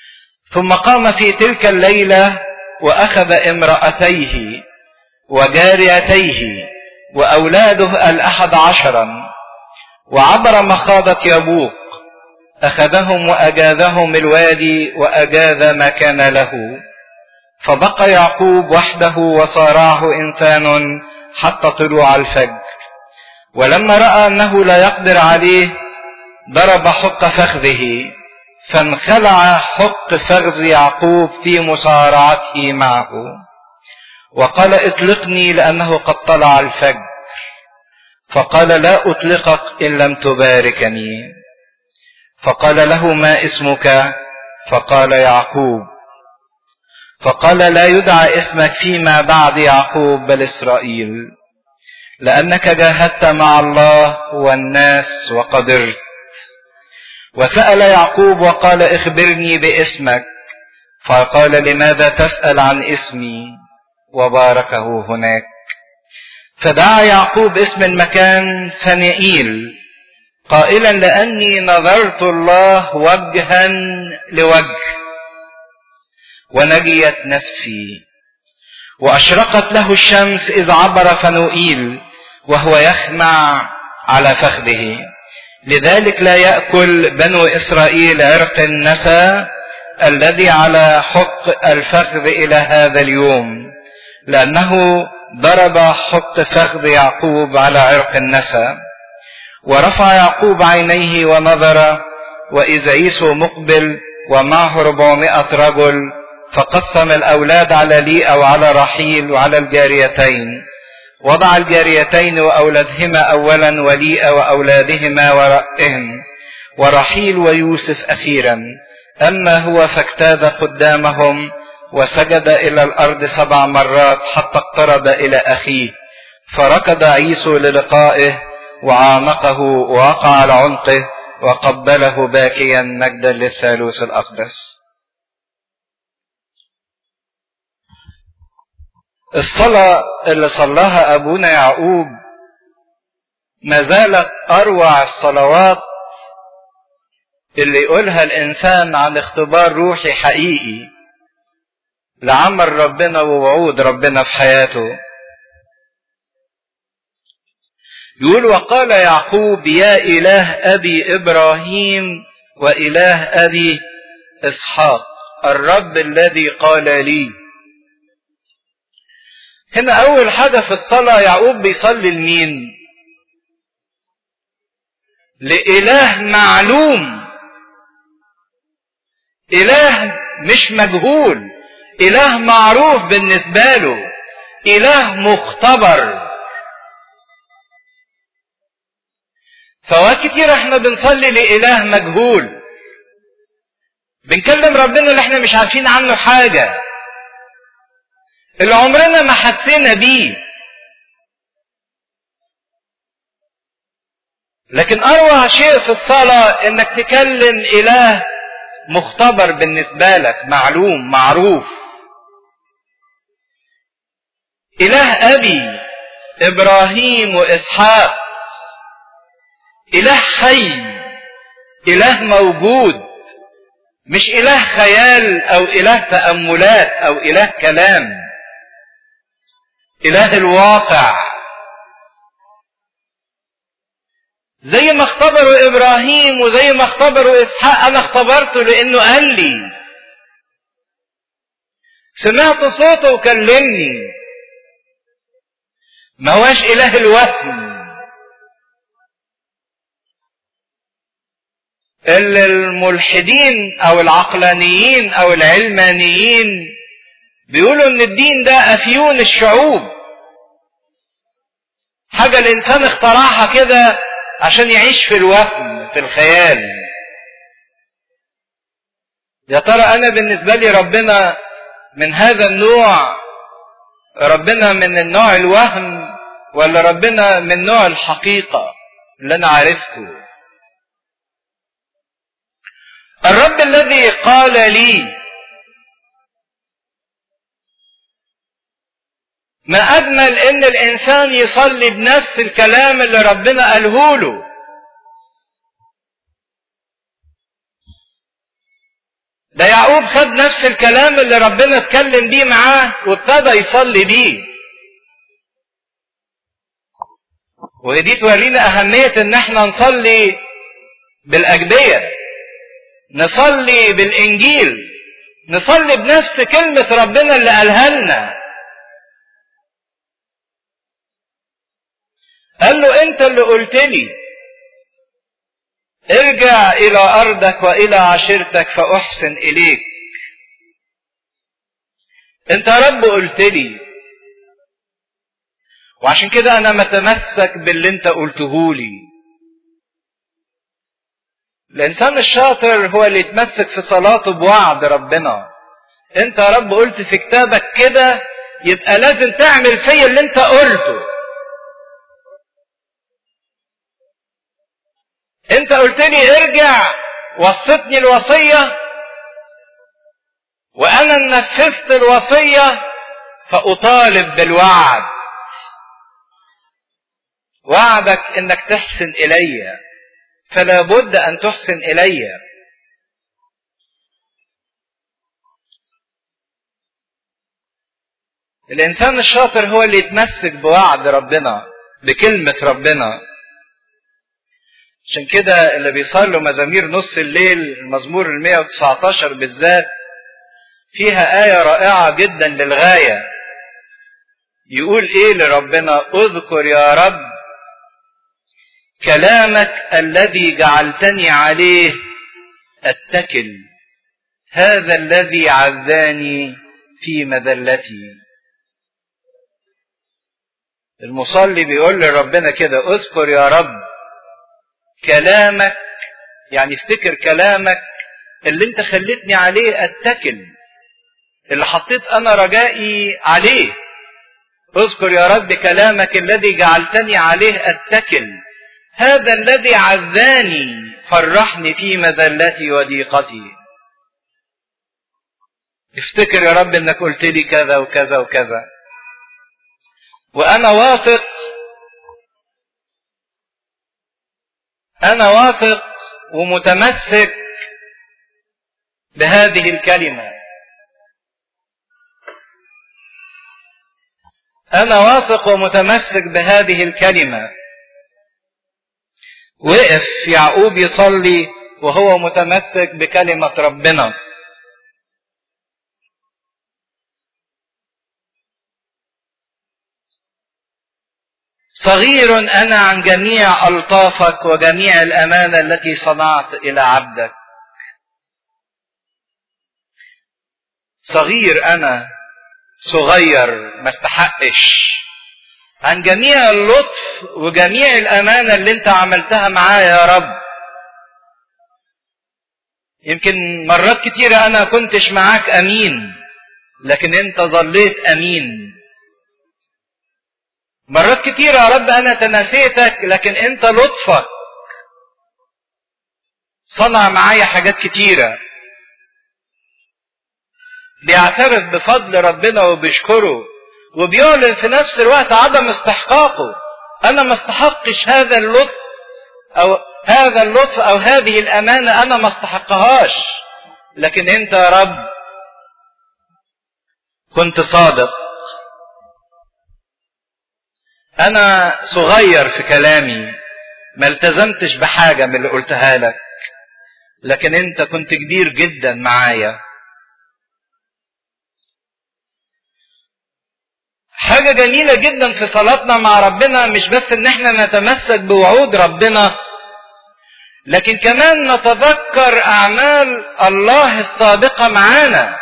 ثم قام في تلك الليلة وأخذ امرأتيه وجاريتيه وأولاده الأحد عشرا وعبر مخاضة يبوق أخذهم وأجاذهم الوادي وأجاذ ما كان له فبقى يعقوب وحده وصارعه إنسان حتى طلوع الفجر ولما رأى أنه لا يقدر عليه ضرب حق فخذه فانخلع حق فخذ يعقوب في مصارعته معه وقال اطلقني لأنه قد طلع الفجر فقال لا أطلقك إن لم تباركني فقال له ما اسمك فقال يعقوب فقال لا يدعى اسمك فيما بعد يعقوب بل إسرائيل لأنك جاهدت مع الله والناس وقدرت وسأل يعقوب وقال اخبرني باسمك فقال لماذا تسأل عن اسمي وباركه هناك فدعا يعقوب اسم المكان فنئيل قائلا لأني نظرت الله وجها لوجه ونجيت نفسي وأشرقت له الشمس إذ عبر فنوئيل وهو يخمع على فخذه لذلك لا يأكل بنو إسرائيل عرق النسى الذي على حق الفخذ إلى هذا اليوم لأنه ضرب حق فخذ يعقوب على عرق النسى ورفع يعقوب عينيه ونظر وإذا عيسو مقبل ومعه ربعمائة رجل فقسم الأولاد على ليئة وعلى رحيل وعلى الجاريتين وضع الجاريتين وأولادهما أولا وليئة وأولادهما ورأهم ورحيل ويوسف أخيرا أما هو فاجتاز قدامهم وسجد إلى الأرض سبع مرات حتى اقترب إلى أخيه فركض عيسو للقائه وعانقه ووقع على عنقه وقبله باكيا مجدا للثالوث الأقدس الصلاة اللي صلاها أبونا يعقوب ما زالت أروع الصلوات اللي يقولها الإنسان عن اختبار روحي حقيقي لعمل ربنا ووعود ربنا في حياته يقول وقال يعقوب يا إله أبي إبراهيم وإله أبي إسحاق الرب الذي قال لي هنا أول حاجة في الصلاة يعقوب بيصلي لمين؟ لإله معلوم إله مش مجهول إله معروف بالنسبة له إله مختبر فوقت كتير احنا بنصلي لإله مجهول بنكلم ربنا اللي احنا مش عارفين عنه حاجة اللي عمرنا ما حسينا بيه لكن اروع شيء في الصلاة انك تكلم اله مختبر بالنسبة لك معلوم معروف اله ابي ابراهيم واسحاق اله حي اله موجود مش اله خيال او اله تاملات او اله كلام اله الواقع زي ما اختبروا ابراهيم وزي ما اختبروا اسحاق انا اختبرته لانه قال لي سمعت صوته وكلمني ما هواش اله الوهم اللي الملحدين او العقلانيين او العلمانيين بيقولوا ان الدين ده افيون الشعوب حاجة الانسان اخترعها كده عشان يعيش في الوهم في الخيال يا ترى انا بالنسبة لي ربنا من هذا النوع ربنا من النوع الوهم ولا ربنا من نوع الحقيقة اللي انا عرفته الرب الذي قال لي ما اجمل ان الانسان يصلي بنفس الكلام اللي ربنا قاله له ده يعقوب خد نفس الكلام اللي ربنا اتكلم بيه معاه وابتدى يصلي بيه ودي تورينا أهمية إن احنا نصلي بالأجبية نصلي بالإنجيل نصلي بنفس كلمة ربنا اللي قالها لنا قال له أنت اللي قلت لي ارجع إلى أرضك وإلى عشيرتك فأحسن إليك أنت يا رب قلت لي وعشان كده أنا متمسك باللي أنت قلته لي الإنسان الشاطر هو اللي يتمسك في صلاته بوعد ربنا أنت يا رب قلت في كتابك كده يبقى لازم تعمل فيا اللي أنت قلته انت قلت لي ارجع وصتني الوصية وانا نفذت الوصية فاطالب بالوعد وعدك انك تحسن الي فلا بد ان تحسن الي الانسان الشاطر هو اللي يتمسك بوعد ربنا بكلمة ربنا عشان كده اللي بيصلوا مزامير نص الليل المزمور ال 119 بالذات فيها آية رائعة جدا للغاية يقول إيه لربنا اذكر يا رب كلامك الذي جعلتني عليه اتكل هذا الذي عزاني في مذلتي المصلي بيقول لربنا كده اذكر يا رب كلامك يعني افتكر كلامك اللي انت خلتني عليه اتكل اللي حطيت انا رجائي عليه اذكر يا رب كلامك الذي جعلتني عليه اتكل هذا الذي عزاني فرحني في مذلتي وضيقتي افتكر يا رب انك قلت لي كذا وكذا وكذا وانا واثق انا واثق ومتمسك بهذه الكلمه انا واثق ومتمسك بهذه الكلمه وقف يعقوب يصلي وهو متمسك بكلمه ربنا صغير انا عن جميع الطافك وجميع الامانه التي صنعت الى عبدك صغير انا صغير ما استحقش عن جميع اللطف وجميع الامانه اللي انت عملتها معايا يا رب يمكن مرات كتيرة انا كنتش معاك امين لكن انت ظليت امين مرات كتيرة يا رب أنا تناسيتك لكن أنت لطفك صنع معايا حاجات كتيرة بيعترف بفضل ربنا وبيشكره وبيعلن في نفس الوقت عدم استحقاقه أنا ما استحقش هذا اللطف أو هذا اللطف أو هذه الأمانة أنا ما استحقهاش لكن أنت يا رب كنت صادق انا صغير في كلامي ما التزمتش بحاجه من اللي قلتها لك لكن انت كنت كبير جدا معايا حاجه جميله جدا في صلاتنا مع ربنا مش بس ان احنا نتمسك بوعود ربنا لكن كمان نتذكر اعمال الله السابقه معانا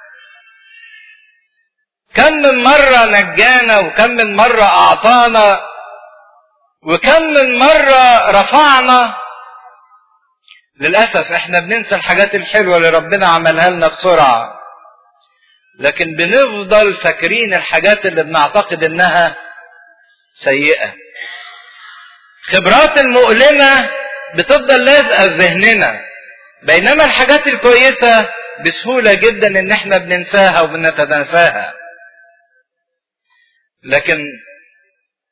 كم من مرة نجانا وكم من مرة أعطانا وكم من مرة رفعنا للأسف احنا بننسى الحاجات الحلوة اللي ربنا عملها لنا بسرعة لكن بنفضل فاكرين الحاجات اللي بنعتقد انها سيئة خبرات المؤلمة بتفضل لازقة في ذهننا بينما الحاجات الكويسة بسهولة جدا ان احنا بننساها وبنتناساها لكن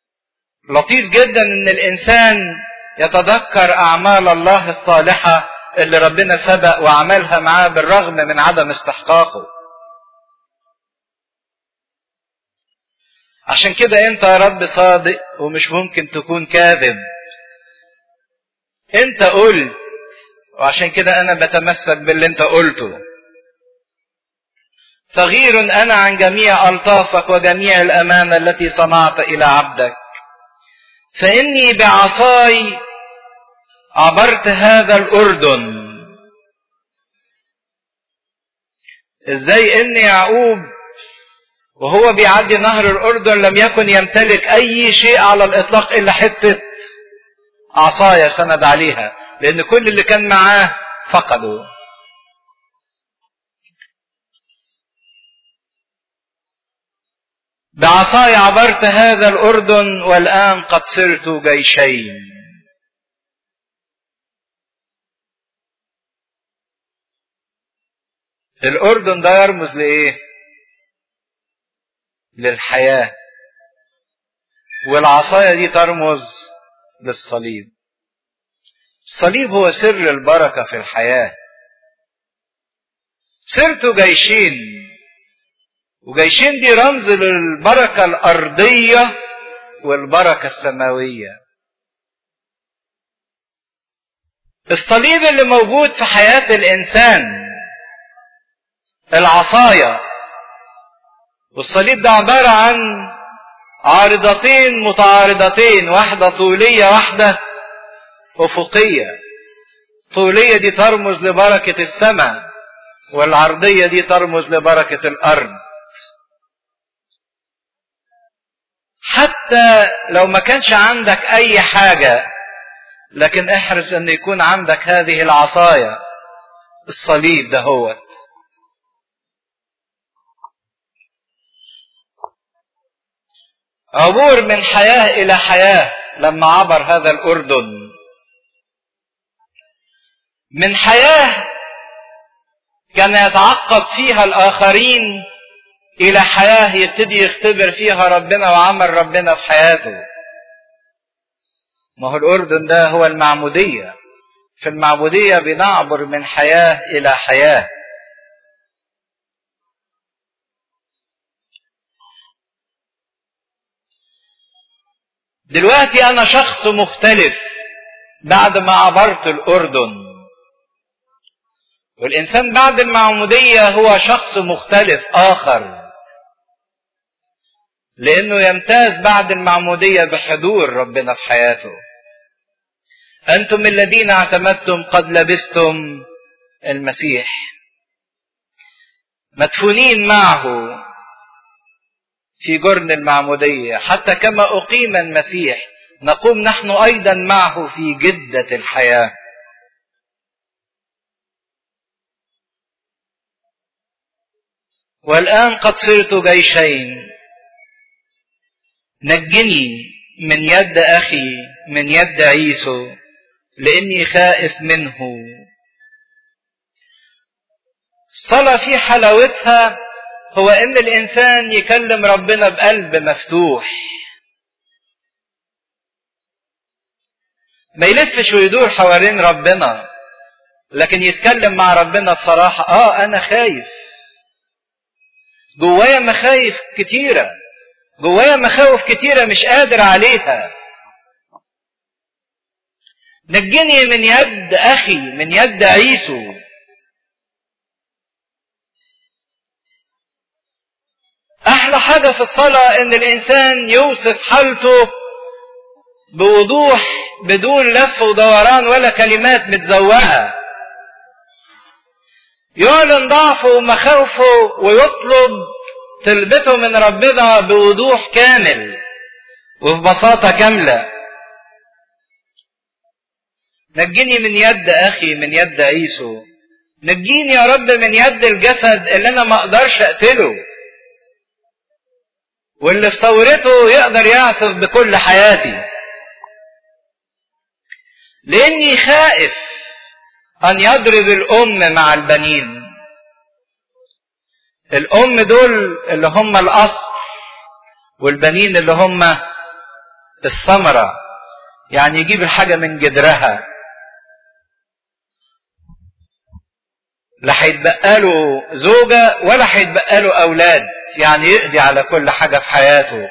لطيف جدا ان الانسان يتذكر اعمال الله الصالحه اللي ربنا سبق وعملها معاه بالرغم من عدم استحقاقه عشان كده انت يا رب صادق ومش ممكن تكون كاذب انت قلت وعشان كده انا بتمسك باللي انت قلته صغير انا عن جميع الطافك وجميع الامانه التي صنعت الى عبدك فاني بعصاي عبرت هذا الاردن ازاي ان يعقوب وهو بيعدي نهر الاردن لم يكن يمتلك اي شيء على الاطلاق الا حته عصايه سند عليها لان كل اللي كان معاه فقدوا بعصاي عبرت هذا الاردن والان قد صرت جيشين الاردن ده يرمز لايه للحياه والعصايه دي ترمز للصليب الصليب هو سر البركه في الحياه صرت جيشين وجيشين دي رمز للبركة الأرضية والبركة السماوية. الصليب اللي موجود في حياة الإنسان العصاية والصليب ده عبارة عن عارضتين متعارضتين واحدة طولية واحدة أفقية. طولية دي ترمز لبركة السماء والعرضية دي ترمز لبركة الأرض. حتى لو ما كانش عندك اي حاجة لكن احرص ان يكون عندك هذه العصاية الصليب ده هو عبور من حياة الى حياة لما عبر هذا الاردن من حياة كان يتعقب فيها الاخرين الى حياه يبتدي يختبر فيها ربنا وعمل ربنا في حياته ما هو الاردن ده هو المعموديه في المعموديه بنعبر من حياه الى حياه دلوقتي انا شخص مختلف بعد ما عبرت الاردن والانسان بعد المعموديه هو شخص مختلف اخر لانه يمتاز بعد المعموديه بحضور ربنا في حياته انتم الذين اعتمدتم قد لبستم المسيح مدفونين معه في جرن المعموديه حتى كما اقيم المسيح نقوم نحن ايضا معه في جده الحياه والان قد صرت جيشين نجني من يد اخي من يد عيسو لاني خائف منه الصلاه في حلاوتها هو ان الانسان يكلم ربنا بقلب مفتوح ما يلفش ويدور حوالين ربنا لكن يتكلم مع ربنا بصراحه اه انا خايف جوايا مخايف كتيره جوايا مخاوف كتيرة مش قادر عليها نجني من يد أخي من يد عيسو أحلى حاجة في الصلاة إن الإنسان يوصف حالته بوضوح بدون لف ودوران ولا كلمات متزوقة يعلن ضعفه ومخاوفه ويطلب طلبته من ربنا بوضوح كامل وفي بساطة كاملة نجني من يد أخي من يد عيسو نجيني يا رب من يد الجسد اللي أنا ما أقدرش أقتله واللي في ثورته يقدر يعصف بكل حياتي لاني خائف ان يضرب الام مع البنين الام دول اللي هم الاصل والبنين اللي هم الثمرة يعني يجيب الحاجة من جدرها لا هيتبقى له زوجة ولا هيتبقى له أولاد يعني يقضي على كل حاجة في حياته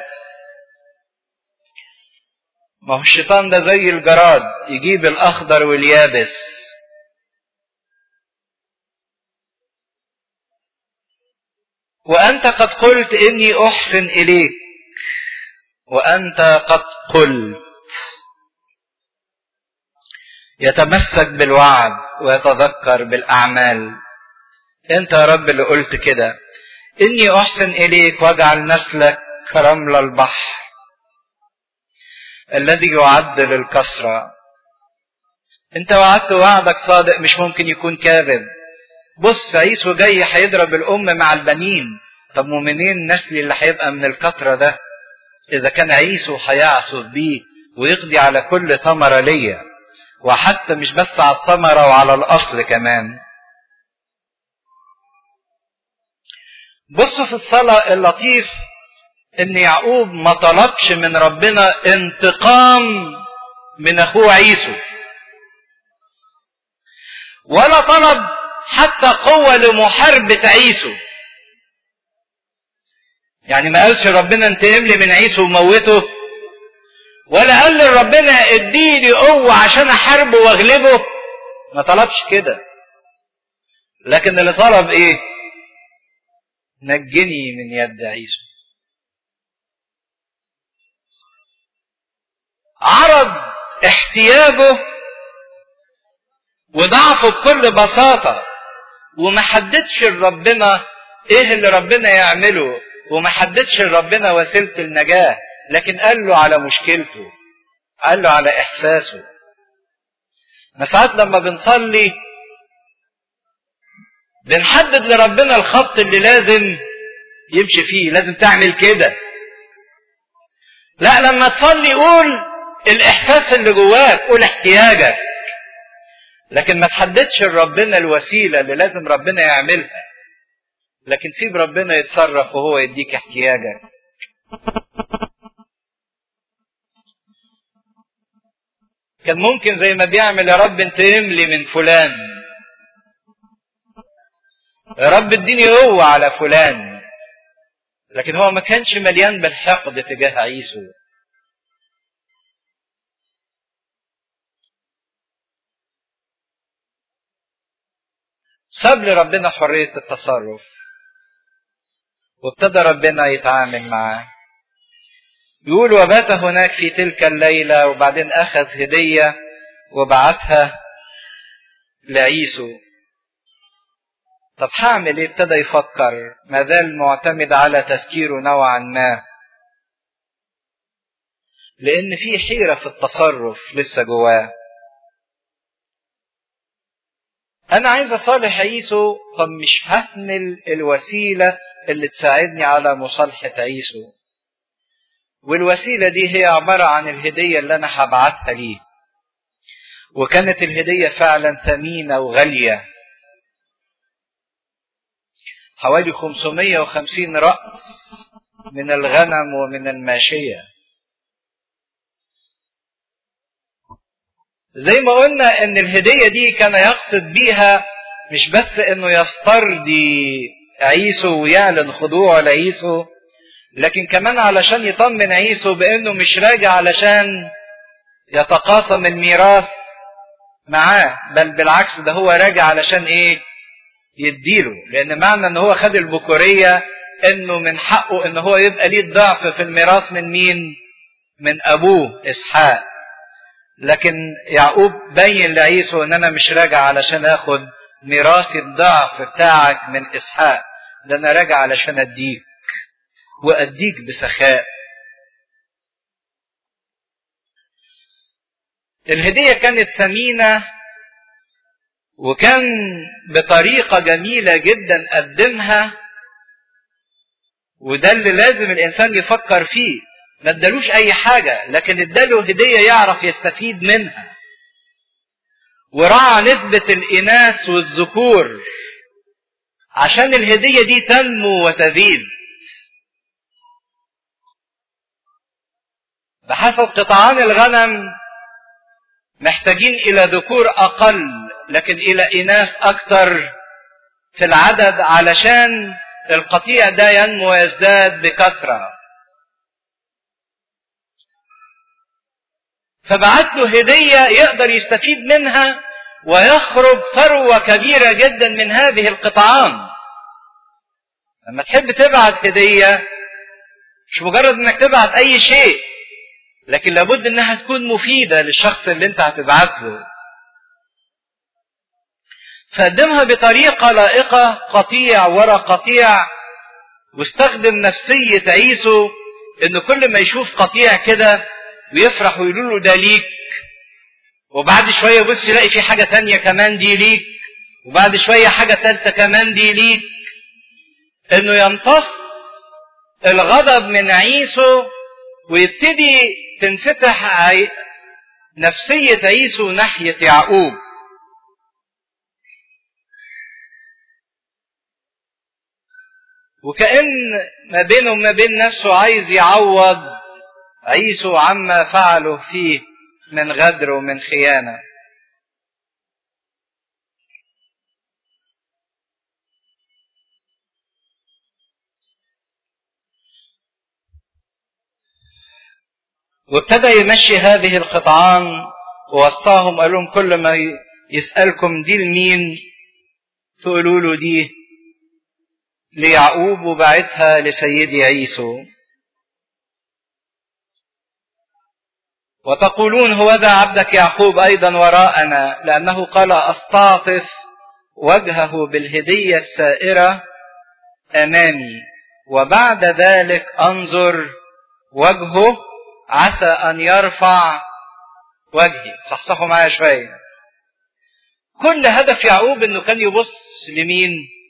ما هو الشيطان ده زي الجراد يجيب الأخضر واليابس وأنت قد قلت إني أحسن إليك وأنت قد قلت يتمسك بالوعد ويتذكر بالأعمال أنت يا رب اللي قلت كده إني أحسن إليك واجعل نسلك كرمل البحر الذي يعد للكسرة أنت وعدت وعدك صادق مش ممكن يكون كاذب بص عيسو جاي هيضرب الأم مع البنين طب ومنين النسل اللي هيبقى من الكترة ده إذا كان عيسو هيعصف بيه ويقضي على كل ثمرة ليا وحتى مش بس على الثمرة وعلى الأصل كمان بصوا في الصلاة اللطيف إن يعقوب ما طلبش من ربنا انتقام من أخوه عيسو ولا طلب حتى قوة لمحاربة عيسو يعني ما قالش ربنا انتقم لي من عيسو وموته ولا قال لربنا اديني قوة عشان احاربه واغلبه ما طلبش كده لكن اللي طلب ايه نجني من يد عيسو عرض احتياجه وضعفه بكل بساطة وما حددش لربنا ايه اللي ربنا يعمله وما حددش لربنا وسيلة النجاة لكن قال له على مشكلته قال له على احساسه ما ساعات لما بنصلي بنحدد لربنا الخط اللي لازم يمشي فيه لازم تعمل كده لا لما تصلي قول الاحساس اللي جواك قول احتياجك لكن ما تحددش لربنا الوسيله اللي لازم ربنا يعملها لكن سيب ربنا يتصرف وهو يديك احتياجك كان ممكن زي ما بيعمل يا رب انتقم لي من فلان يا رب اديني قوة على فلان لكن هو ما كانش مليان بالحقد تجاه عيسو ساب لربنا حرية التصرف وابتدى ربنا يتعامل معاه يقول وبات هناك في تلك الليلة وبعدين أخذ هدية وبعتها لعيسو طب هعمل ايه ابتدى يفكر ما زال معتمد على تفكيره نوعا ما لان في حيرة في التصرف لسه جواه انا عايز اصالح عيسو طب مش ههمل الوسيلة اللي تساعدني على مصالحة عيسو والوسيلة دي هي عبارة عن الهدية اللي انا هبعتها ليه وكانت الهدية فعلا ثمينة وغالية حوالي 550 رأس من الغنم ومن الماشية زي ما قلنا ان الهدية دي كان يقصد بيها مش بس انه يسترضي عيسو ويعلن خضوعه لعيسو لكن كمان علشان يطمن عيسو بانه مش راجع علشان يتقاسم الميراث معاه بل بالعكس ده هو راجع علشان ايه يديله لان معنى ان هو خد البكورية انه من حقه ان هو يبقى ليه الضعف في الميراث من مين من ابوه اسحاق لكن يعقوب بين لعيسو ان انا مش راجع علشان اخد ميراث الضعف بتاعك من اسحاق ده انا راجع علشان اديك واديك بسخاء الهدية كانت ثمينة وكان بطريقة جميلة جدا قدمها وده اللي لازم الإنسان يفكر فيه ما ادالوش أي حاجة لكن اداله هدية يعرف يستفيد منها وراعى نسبة الإناث والذكور عشان الهدية دي تنمو وتزيد بحسب قطعان الغنم محتاجين إلى ذكور أقل لكن إلى إناث أكثر في العدد علشان القطيع ده ينمو ويزداد بكثرة فبعت له هدية يقدر يستفيد منها ويخرج ثروة كبيرة جدا من هذه القطعان لما تحب تبعت هدية مش مجرد انك تبعت اي شيء لكن لابد انها تكون مفيدة للشخص اللي انت هتبعت له فقدمها بطريقة لائقة قطيع ورا قطيع واستخدم نفسية عيسو ان كل ما يشوف قطيع كده ويفرح ويقول له ده ليك وبعد شوية يبص يلاقي في حاجة تانية كمان دي ليك وبعد شوية حاجة تالتة كمان دي ليك انه يمتص الغضب من عيسو ويبتدي تنفتح عي... نفسية عيسو ناحية يعقوب وكأن ما بينه وما بين نفسه عايز يعوض عيسو عما فعله فيه من غدر ومن خيانة وابتدى يمشي هذه القطعان ووصاهم قال لهم كل ما يسألكم دي لمين تقولوا له دي ليعقوب وبعتها لسيدي عيسو وتقولون هو ذا عبدك يعقوب أيضا وراءنا لأنه قال أستعطف وجهه بالهدية السائرة أمامي وبعد ذلك أنظر وجهه عسى أن يرفع وجهي صحصحوا معايا شوية كل هدف يعقوب انه كان يبص لمين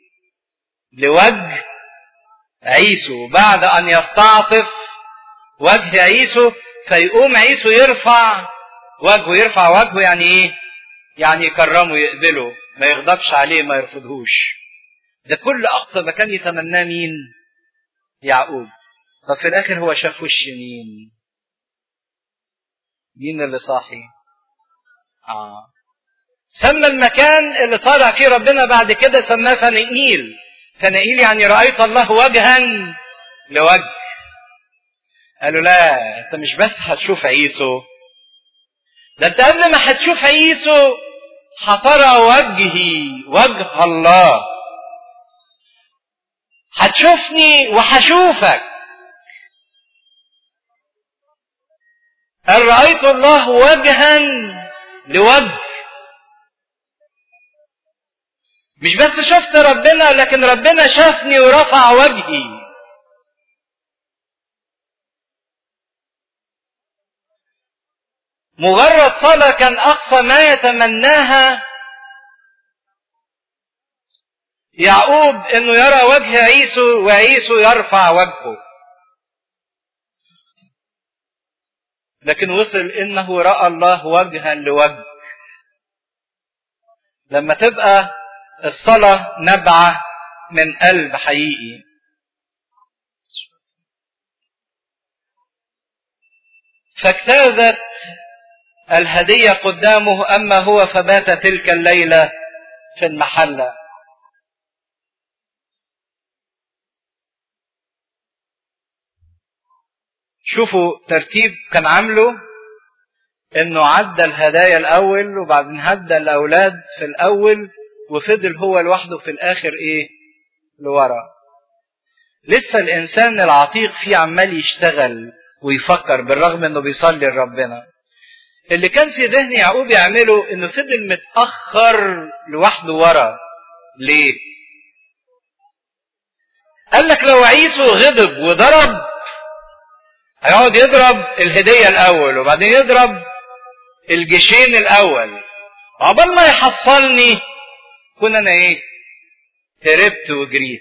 لوجه عيسو بعد ان يستعطف وجه عيسو فيقوم عيسو يرفع وجهه يرفع وجهه يعني ايه يعني يكرمه يقبله ما يغضبش عليه ما يرفضهوش ده كل اقصى ما كان يتمناه مين يعقوب طب في الاخر هو شاف وش مين مين اللي صاحي اه سمى المكان اللي طالع فيه ربنا بعد كده سماه فنئيل فنئيل يعني رأيت الله وجها لوجه قالوا لا انت مش بس هتشوف عيسو ده انت قبل ما هتشوف عيسو هترى وجهي وجه الله هتشوفني وهشوفك قال رأيت الله وجها لوجه مش بس شفت ربنا لكن ربنا شافني ورفع وجهي مجرد صلاة كان أقصى ما يتمناها يعقوب انه يرى وجه عيسو وعيسو يرفع وجهه لكن وصل انه راى الله وجها لوجه لما تبقى الصلاه نبعه من قلب حقيقي فاجتازت الهديه قدامه اما هو فبات تلك الليله في المحله شوفوا ترتيب كان عامله انه عدى الهدايا الاول وبعدين هدى الاولاد في الاول وفضل هو لوحده في الاخر ايه لورا لسه الانسان العتيق فيه عمال يشتغل ويفكر بالرغم انه بيصلي لربنا اللي كان في ذهن يعقوب يعمله انه فضل متاخر لوحده ورا ليه قال لك لو عيسو غضب وضرب هيقعد يضرب الهدية الأول وبعدين يضرب الجيشين الأول عقبال ما يحصلني كنا أنا إيه؟ هربت وجريت.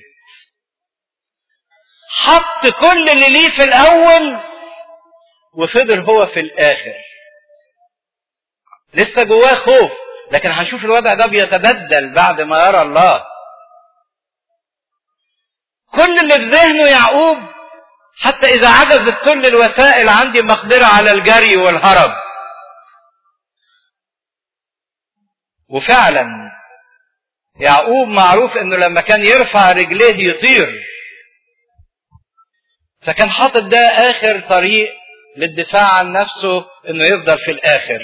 حط كل اللي ليه في الأول وفضل هو في الآخر. لسه جواه خوف لكن هنشوف الوضع ده بيتبدل بعد ما يرى الله. كل اللي في ذهنه يعقوب حتى إذا عجزت كل الوسائل عندي مقدرة على الجري والهرب. وفعلا يعقوب معروف انه لما كان يرفع رجليه يطير فكان حاطط ده اخر طريق للدفاع عن نفسه انه يفضل في الاخر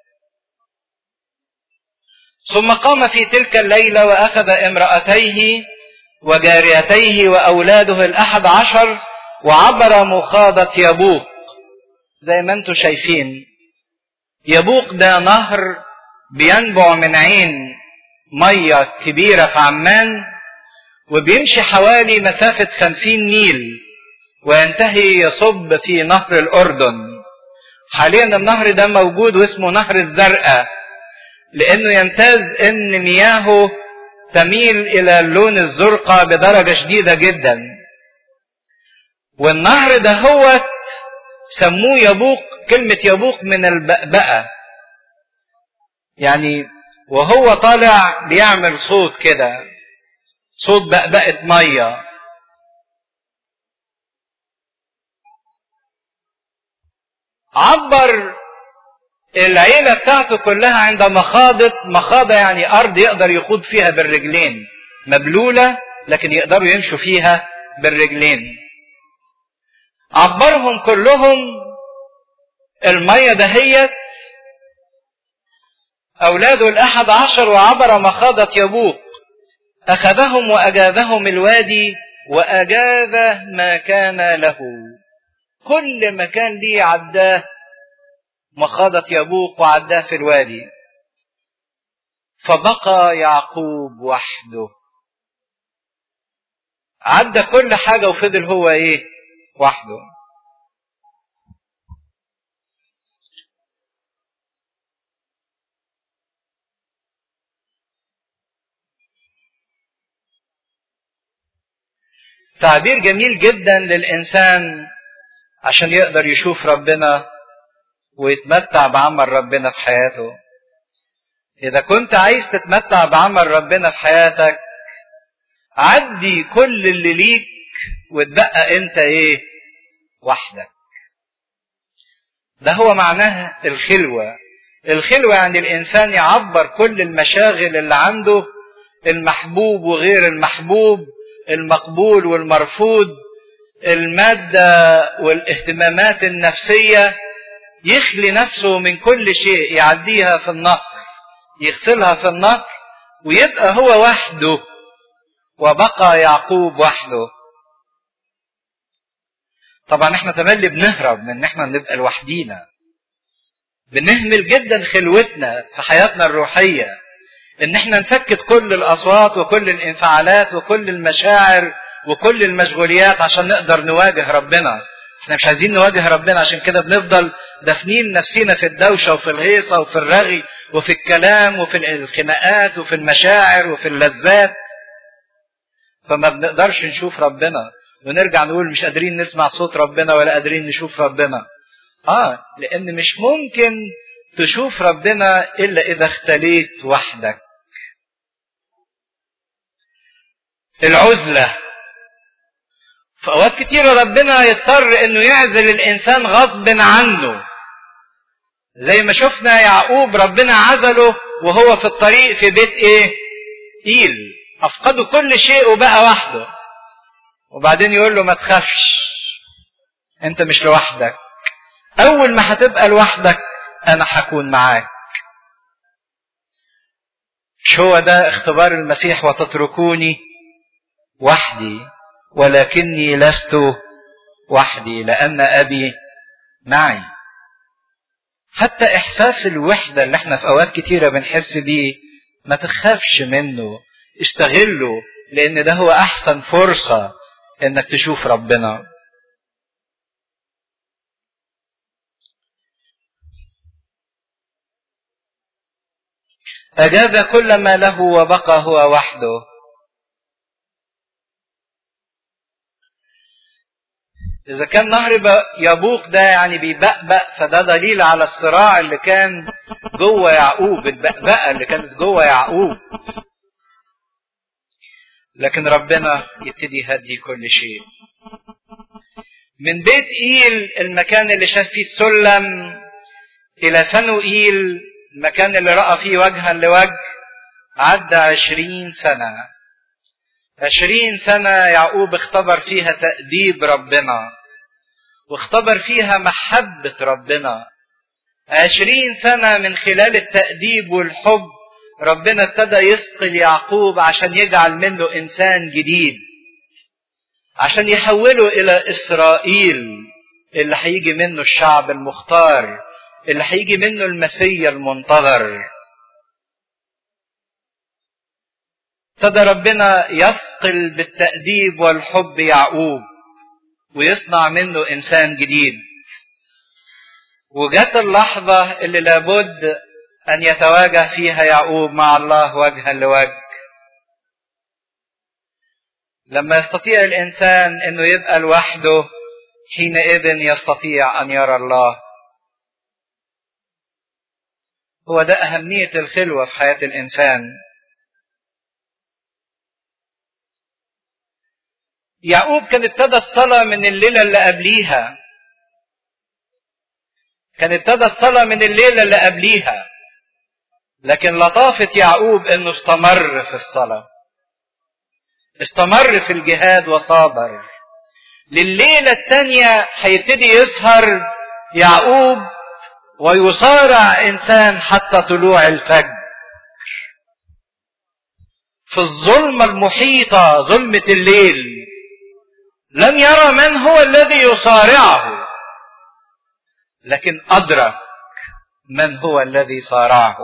ثم قام في تلك الليله واخذ امراتيه وجاريتيه واولاده الاحد عشر وعبر مخاضة يبوق زي ما انتم شايفين يبوق ده نهر بينبع من عين مية كبيرة في عمان وبيمشي حوالي مسافة خمسين ميل وينتهي يصب في نهر الأردن حاليا النهر ده موجود واسمه نهر الزرقاء لأنه يمتاز إن مياهه تميل إلى اللون الزرقاء بدرجة شديدة جدا والنهر ده هو سموه يبوق كلمة يبوق من البأبأة يعني وهو طالع بيعمل صوت كده صوت بأبأة مية عبر العيلة بتاعته كلها عند مخاضة مخاضة يعني أرض يقدر يخوض فيها بالرجلين مبلولة لكن يقدروا يمشوا فيها بالرجلين عبرهم كلهم المية دهيت أولاده الأحد عشر وعبر مخاضة يبوق أخذهم وأجاذهم الوادي وأجاذ ما كان له كل مكان ليه عداه مخاضة يبوق وعداه في الوادي فبقى يعقوب وحده عدى كل حاجة وفضل هو ايه وحده تعبير جميل جدا للإنسان عشان يقدر يشوف ربنا ويتمتع بعمل ربنا في حياته إذا كنت عايز تتمتع بعمل ربنا في حياتك عدي كل اللي ليك وتبقى انت ايه وحدك ده هو معناه الخلوة الخلوة يعني الإنسان يعبر كل المشاغل اللي عنده المحبوب وغير المحبوب المقبول والمرفوض المادة والاهتمامات النفسية يخلي نفسه من كل شيء يعديها في النهر يغسلها في النهر ويبقى هو وحده وبقى يعقوب وحده طبعا احنا تملي بنهرب من ان احنا نبقى لوحدينا بنهمل جدا خلوتنا في حياتنا الروحية ان احنا نسكت كل الاصوات وكل الانفعالات وكل المشاعر وكل المشغوليات عشان نقدر نواجه ربنا احنا مش عايزين نواجه ربنا عشان كده بنفضل دافنين نفسينا في الدوشة وفي الهيصة وفي الرغي وفي الكلام وفي الخناقات وفي المشاعر وفي اللذات فما بنقدرش نشوف ربنا ونرجع نقول مش قادرين نسمع صوت ربنا ولا قادرين نشوف ربنا اه لان مش ممكن تشوف ربنا الا اذا اختليت وحدك العزلة في اوقات كتيرة ربنا يضطر انه يعزل الانسان غصب عنه زي ما شفنا يعقوب ربنا عزله وهو في الطريق في بيت ايه ايل افقده كل شيء وبقى وحده وبعدين يقول له ما تخافش انت مش لوحدك اول ما هتبقى لوحدك انا هكون معاك مش هو ده اختبار المسيح وتتركوني وحدي ولكني لست وحدي لان ابي معي حتى احساس الوحده اللي احنا في اوقات كتيره بنحس بيه ما تخافش منه استغله لان ده هو احسن فرصه انك تشوف ربنا أجاب كل ما له وبقى هو وحده إذا كان نهر يبوق ده يعني بيبقبق فده دليل على الصراع اللي كان جوه يعقوب البقبقة اللي كانت جوه يعقوب لكن ربنا يبتدي يهدي كل شيء من بيت إيل المكان اللي شاف فيه السلم إلى فنوئيل المكان اللي رأى فيه وجها لوجه عدى عشرين سنة عشرين سنة يعقوب اختبر فيها تأديب ربنا واختبر فيها محبة ربنا عشرين سنة من خلال التأديب والحب ربنا ابتدى يثقل يعقوب عشان يجعل منه إنسان جديد عشان يحوله إلى إسرائيل اللي هيجي منه الشعب المختار اللي هيجي منه المسيا المنتظر ابتدى ربنا يثقل بالتأديب والحب يعقوب ويصنع منه إنسان جديد وجت اللحظة اللي لابد أن يتواجه فيها يعقوب مع الله وجها لوجه لما يستطيع الإنسان أنه يبقى لوحده حينئذ يستطيع أن يرى الله هو ده أهمية الخلوة في حياة الإنسان يعقوب كان ابتدى الصلاة من الليلة اللي قبليها كان ابتدى الصلاة من الليلة اللي قبليها لكن لطافة يعقوب انه استمر في الصلاة استمر في الجهاد وصابر لليلة التانية هيبتدي يسهر يعقوب ويصارع انسان حتى طلوع الفجر في الظلمة المحيطة ظلمة الليل لم يرى من هو الذي يصارعه لكن أدرك من هو الذي صارعه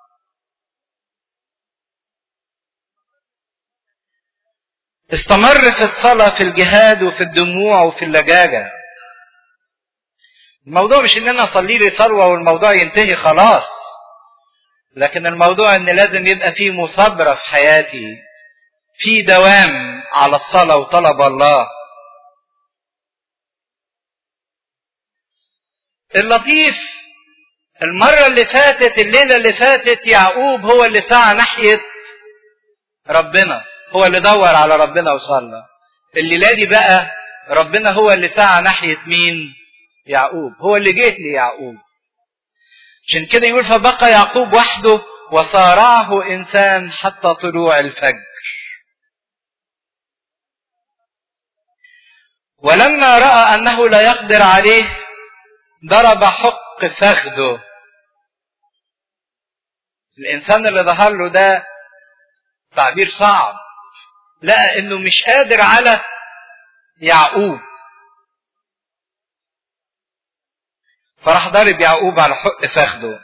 استمر في الصلاة في الجهاد وفي الدموع وفي اللجاجة الموضوع مش ان انا اصلي لي ثروة والموضوع ينتهي خلاص لكن الموضوع ان لازم يبقى فيه مثابرة في حياتي في دوام على الصلاة وطلب الله اللطيف المرة اللي فاتت الليلة اللي فاتت يعقوب هو اللي سعى ناحية ربنا هو اللي دور على ربنا وصلى الليلة دي بقى ربنا هو اللي سعى ناحية مين يعقوب هو اللي جه ليعقوب عشان كده يقول فبقى يعقوب وحده وصارعه انسان حتى طلوع الفجر ولما راى انه لا يقدر عليه ضرب حق فخذه الانسان اللي ظهر له ده تعبير صعب لقى انه مش قادر على يعقوب فراح ضارب يعقوب على حق فخذه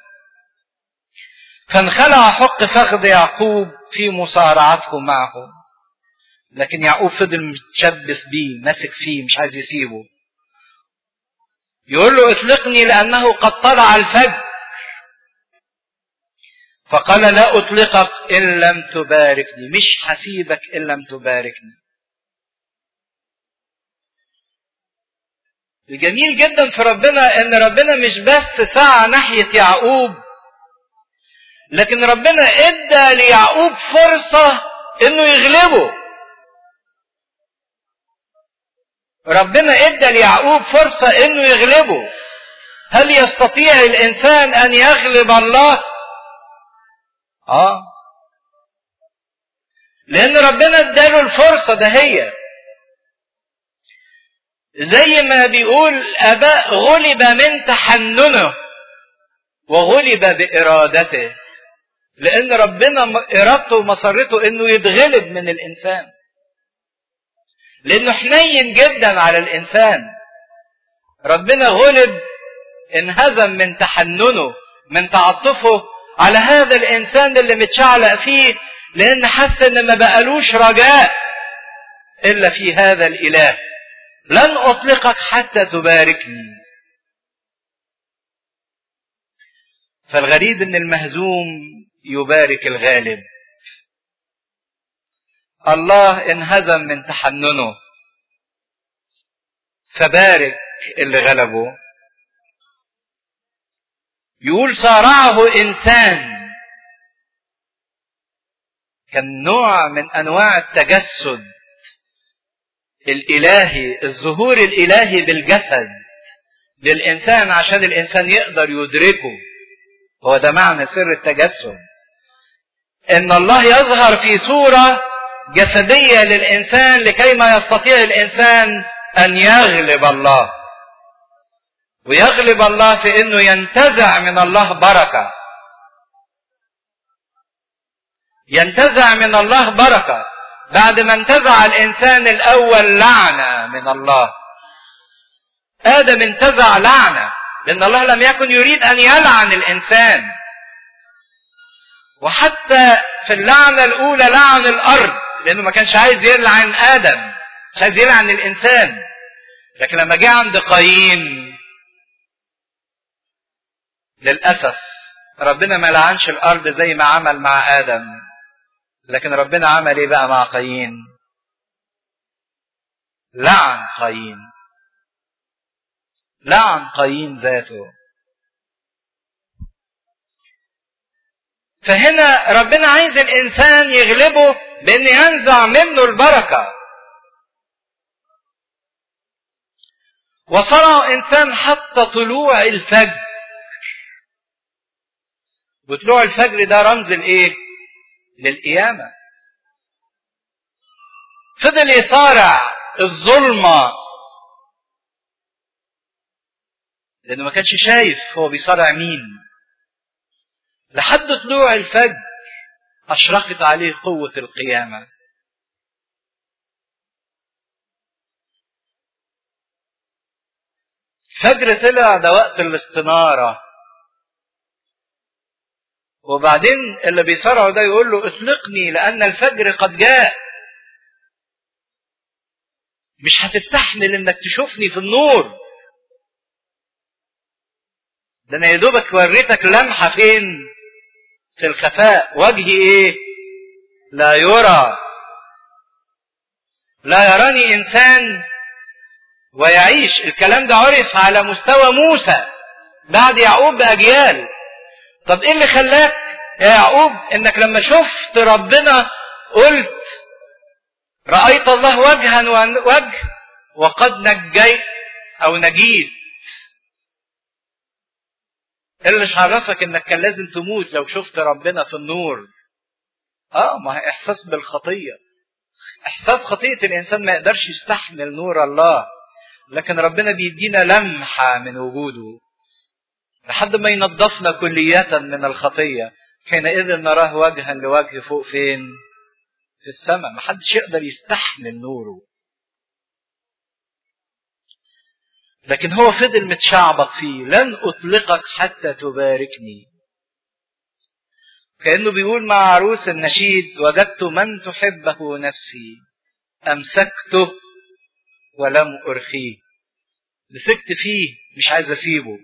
فانخلع حق فخذ يعقوب في مصارعته معه لكن يعقوب فضل متشبث بيه ماسك فيه مش عايز يسيبه يقول له اطلقني لانه قد طلع الفجر فقال لا اطلقك ان لم تباركني مش هسيبك ان لم تباركني الجميل جدا في ربنا ان ربنا مش بس سعى ناحية يعقوب لكن ربنا ادى ليعقوب فرصة انه يغلبه ربنا ادى ليعقوب فرصة انه يغلبه هل يستطيع الانسان ان يغلب الله اه لان ربنا اداله الفرصة دهيت زي ما بيقول اباء غلب من تحننه وغلب بارادته لان ربنا ارادته ومسرته انه يتغلب من الانسان لانه حنين جدا على الانسان ربنا غلب انهزم من تحننه من تعاطفه على هذا الانسان اللي متشعلق فيه لان حس ان ما بقالوش رجاء الا في هذا الاله لن اطلقك حتى تباركني فالغريب ان المهزوم يبارك الغالب الله انهزم من تحننه فبارك اللي غلبه يقول صارعه انسان كان نوع من انواع التجسد الالهي الظهور الالهي بالجسد للانسان عشان الانسان يقدر يدركه هو ده معنى سر التجسد ان الله يظهر في صورة جسدية للانسان لكي ما يستطيع الانسان ان يغلب الله ويغلب الله في انه ينتزع من الله بركة ينتزع من الله بركة بعد ما انتزع الانسان الاول لعنة من الله ادم انتزع لعنة لان الله لم يكن يريد ان يلعن الانسان وحتى في اللعنة الاولى لعن الارض لانه ما كانش عايز يلعن ادم مش عايز يلعن الانسان لكن لما جه عند قايين للاسف ربنا ما لعنش الارض زي ما عمل مع ادم لكن ربنا عمل ايه بقى مع قايين لعن قايين لعن قايين ذاته فهنا ربنا عايز الانسان يغلبه بان ينزع منه البركه وصنع انسان حتى طلوع الفجر وطلوع الفجر ده رمز الايه للقيامه فضل يصارع الظلمه لانه ما كانش شايف هو بيصارع مين لحد طلوع الفجر اشرقت عليه قوه القيامه فجر طلع ده وقت الاستناره وبعدين اللي بيصارعه ده يقول له اطلقني لان الفجر قد جاء مش هتستحمل انك تشوفني في النور ده انا يا دوبك وريتك لمحه فين في الخفاء وجهي ايه لا يرى لا يراني انسان ويعيش الكلام ده عرف على مستوى موسى بعد يعقوب باجيال طب ايه اللي خلاك يا يعقوب انك لما شفت ربنا قلت رأيت الله وجها وجه وقد نجيت او نجيت اللي عرفك انك كان لازم تموت لو شفت ربنا في النور اه ما هي احساس بالخطيه احساس خطيه الانسان ما يقدرش يستحمل نور الله لكن ربنا بيدينا لمحه من وجوده لحد ما ينظفنا كلية من الخطية حينئذ نراه وجها لوجه فوق فين في السماء محدش يقدر يستحمل نوره لكن هو فضل متشعبط فيه لن أطلقك حتى تباركني كأنه بيقول مع عروس النشيد وجدت من تحبه نفسي أمسكته ولم أرخيه مسكت فيه مش عايز أسيبه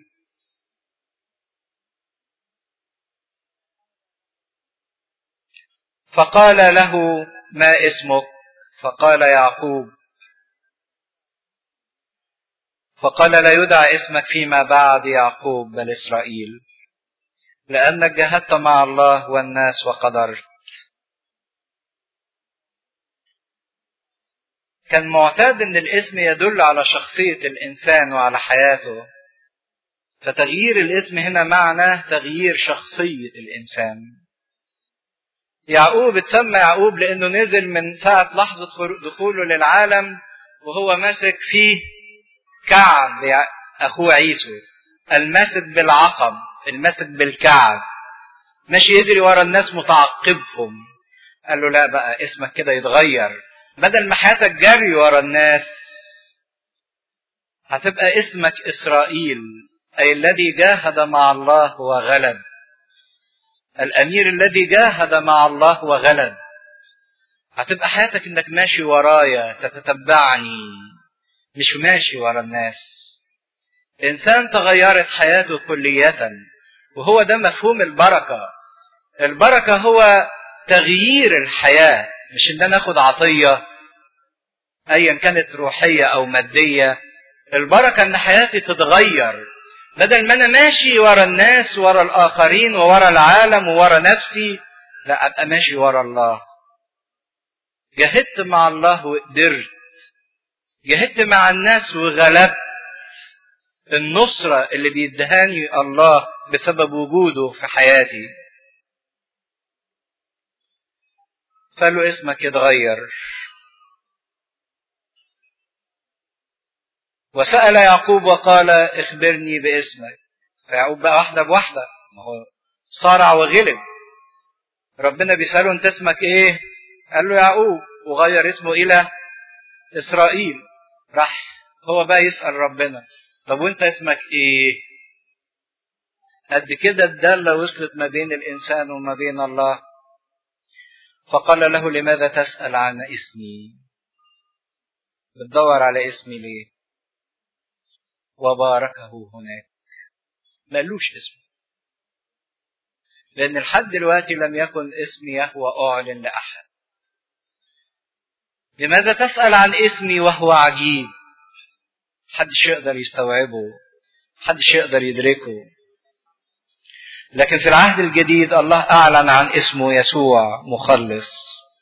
فقال له ما اسمك فقال يعقوب فقال لا يدعى اسمك فيما بعد يعقوب بل اسرائيل لانك جاهدت مع الله والناس وقدرت كان معتاد ان الاسم يدل على شخصيه الانسان وعلى حياته فتغيير الاسم هنا معناه تغيير شخصيه الانسان يعقوب اتسمى يعقوب لانه نزل من ساعة لحظة دخوله للعالم وهو ماسك فيه كعب اخوه عيسو الماسك بالعقب الماسك بالكعب ماشي يجري ورا الناس متعقبهم قال له لا بقى اسمك كده يتغير بدل ما حياتك جري ورا الناس هتبقى اسمك اسرائيل اي الذي جاهد مع الله وغلب الامير الذي جاهد مع الله وغلب هتبقى حياتك انك ماشي ورايا تتتبعني مش ماشي ورا الناس انسان تغيرت حياته كلية وهو ده مفهوم البركة البركة هو تغيير الحياة مش ان انا اخد عطية ايا كانت روحية او مادية البركة ان حياتي تتغير بدل ما انا ماشي ورا الناس ورا الاخرين وورا العالم وورا نفسي لا ابقى ماشي ورا الله جاهدت مع الله وقدرت جاهدت مع الناس وغلبت النصرة اللي بيدهاني الله بسبب وجوده في حياتي فقال له اسمك يتغير وسأل يعقوب وقال اخبرني باسمك فيعقوب بقى واحدة بواحدة ما هو صارع وغلب ربنا بيسأله انت اسمك ايه قال له يعقوب وغير اسمه الى اسرائيل راح هو بقى يسأل ربنا طب وانت اسمك ايه قد كده الدالة وصلت ما بين الإنسان وما بين الله فقال له لماذا تسأل عن اسمي بتدور على اسمي ليه وباركه هناك مالوش اسم لأن لحد دلوقتي لم يكن اسم يهوى أعلن لأحد لماذا تسأل عن اسمي وهو عجيب محدش يقدر يستوعبه محدش يقدر يدركه لكن في العهد الجديد الله أعلن عن اسمه يسوع مخلص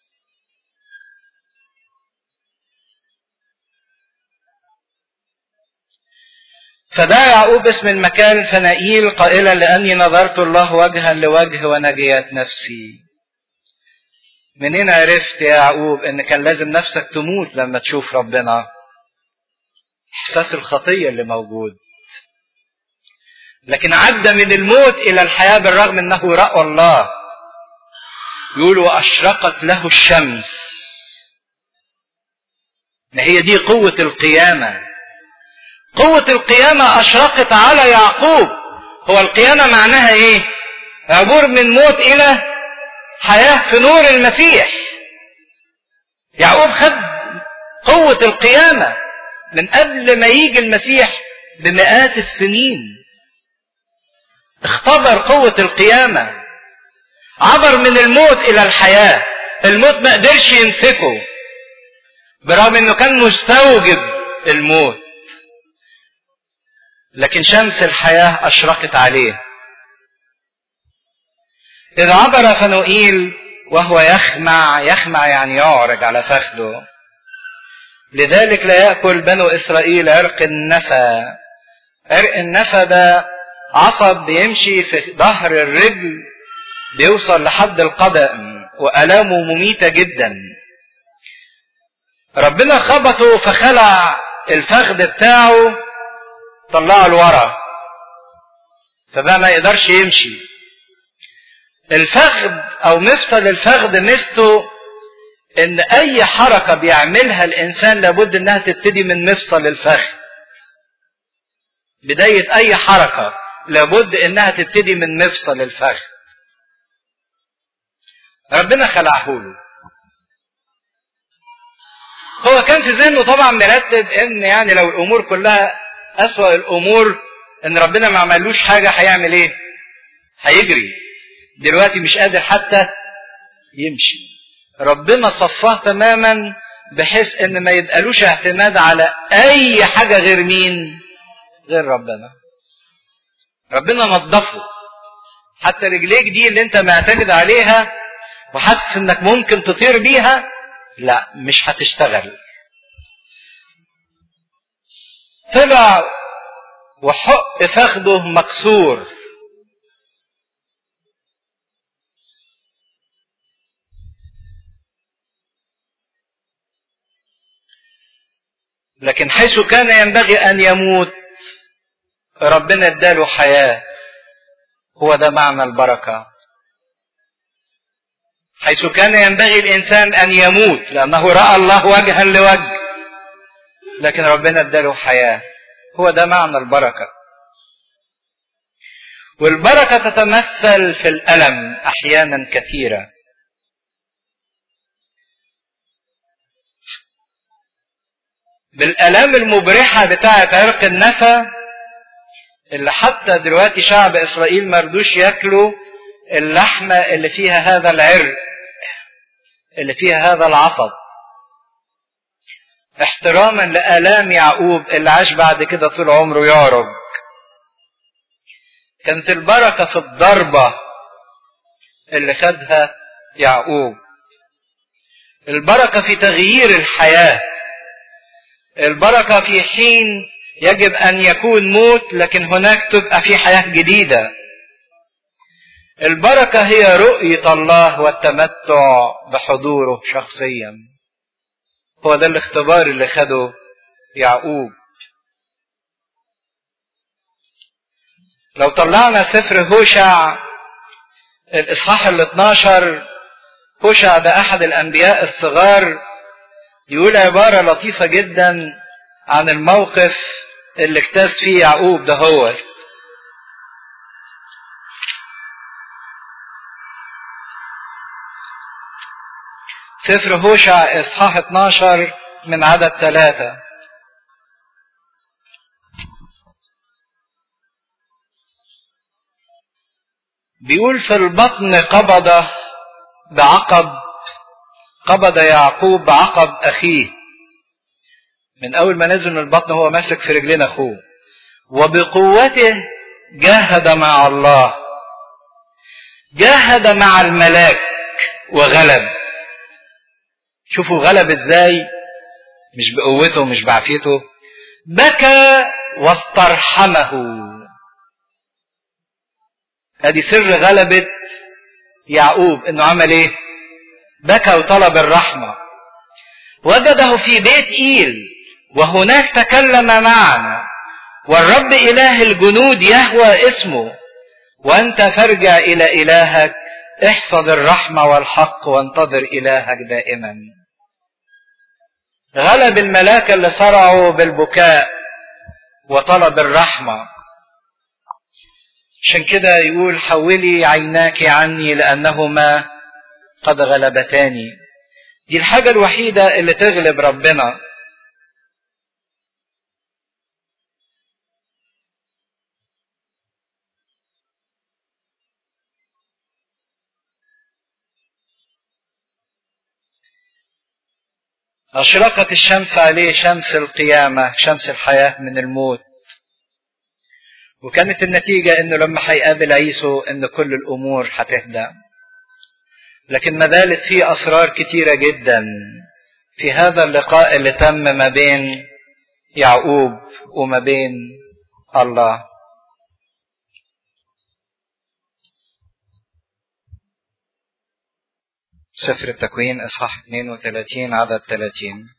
فدعا يعقوب اسم المكان فنائيل قائلا لأني نظرت الله وجها لوجه ونجيت نفسي منين عرفت يا يعقوب ان كان لازم نفسك تموت لما تشوف ربنا احساس الخطية اللي موجود لكن عدى من الموت الى الحياة بالرغم انه رأى الله يقول واشرقت له الشمس ما هي دي قوة القيامة قوة القيامة اشرقت على يعقوب هو القيامة معناها ايه عبور من موت الى حياة في نور المسيح يعقوب خد قوة القيامة من قبل ما يجي المسيح بمئات السنين اختبر قوة القيامة عبر من الموت إلى الحياة الموت ما قدرش يمسكه برغم انه كان مستوجب الموت لكن شمس الحياة أشرقت عليه إذ عبر فنوئيل وهو يخمع يخمع يعني يعرج على فخذه لذلك لا يأكل بنو إسرائيل عرق النسى عرق النسى ده عصب بيمشي في ظهر الرجل بيوصل لحد القدم وآلامه مميتة جدا ربنا خبطه فخلع الفخذ بتاعه طلعه لورا فبقى ما يقدرش يمشي الفخذ او مفصل الفخذ ميزته ان اي حركة بيعملها الانسان لابد انها تبتدي من مفصل الفخذ بداية اي حركة لابد انها تبتدي من مفصل الفخذ ربنا خلعه له هو كان في ذهنه طبعا مرتب ان يعني لو الامور كلها اسوأ الامور ان ربنا ما عملوش حاجة هيعمل ايه هيجري دلوقتي مش قادر حتى يمشي ربنا صفاه تماما بحيث ان ما يبقالوش اعتماد على اي حاجة غير مين غير ربنا ربنا نظفه حتى رجليك دي اللي انت معتمد عليها وحاسس انك ممكن تطير بيها لا مش هتشتغل طلع وحق فخده مكسور لكن حيث كان ينبغي ان يموت ربنا اداله حياه هو ده معنى البركه حيث كان ينبغي الانسان ان يموت لانه راى الله وجها لوجه لكن ربنا اداله حياه هو ده معنى البركه والبركه تتمثل في الالم احيانا كثيره بالالام المبرحه بتاعه عرق النسا اللي حتى دلوقتي شعب اسرائيل مردوش ياكلوا اللحمه اللي فيها هذا العرق اللي فيها هذا العصب احتراما لآلام يعقوب اللي عاش بعد كده طول عمره يعرج كانت البركة في الضربة اللي خدها يعقوب البركة في تغيير الحياة البركة في حين يجب أن يكون موت لكن هناك تبقى في حياة جديدة البركة هي رؤية الله والتمتع بحضوره شخصيا هو ده الاختبار اللي خده يعقوب لو طلعنا سفر هوشع الاصحاح ال 12 هوشع ده احد الانبياء الصغار يقول عبارة لطيفة جدا عن الموقف اللي اجتاز فيه يعقوب ده هو سفر هوشع اصحاح 12 من عدد ثلاثة بيقول في البطن قبض بعقب قبض يعقوب بعقب أخيه من أول ما نزل من البطن هو ماسك في رجلين أخوه وبقوته جاهد مع الله جاهد مع الملاك وغلب شوفوا غلب ازاي مش بقوته مش بعافيته بكى واسترحمه ادي سر غلبة يعقوب انه عمل ايه بكى وطلب الرحمة وجده في بيت ايل وهناك تكلم معنا والرب اله الجنود يهوى اسمه وانت فارجع الى الهك احفظ الرحمة والحق وانتظر الهك دائما غلب الملاك اللي صرعوا بالبكاء وطلب الرحمة عشان كده يقول حولي عيناك عني لأنهما قد غلبتاني دي الحاجة الوحيدة اللي تغلب ربنا أشرقت الشمس عليه شمس القيامة شمس الحياة من الموت وكانت النتيجة انه لما هيقابل عيسو ان كل الامور هتهدى لكن ما زالت في اسرار كتيرة جدا في هذا اللقاء اللي تم ما بين يعقوب وما بين الله سفر التكوين اصحاح 32 عدد 30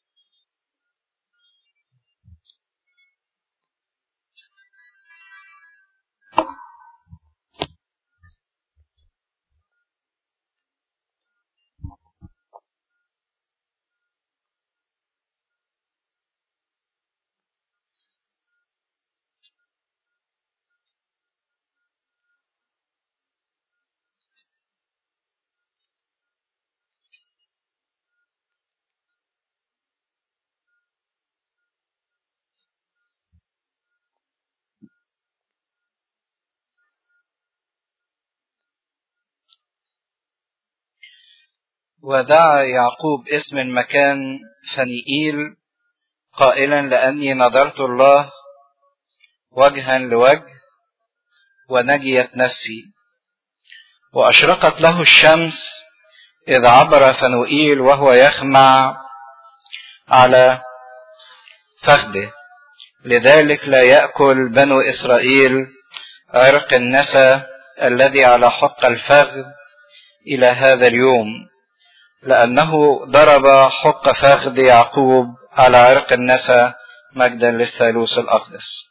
ودعا يعقوب اسم المكان فنيئيل قائلا لأني نظرت الله وجها لوجه ونجيت نفسي وأشرقت له الشمس إذ عبر فنوئيل وهو يخمع على فخده لذلك لا يأكل بنو إسرائيل عرق النسى الذي على حق الفخذ إلى هذا اليوم لأنه ضرب حق فخذ يعقوب على عرق النسى مجدا للثالوث الأقدس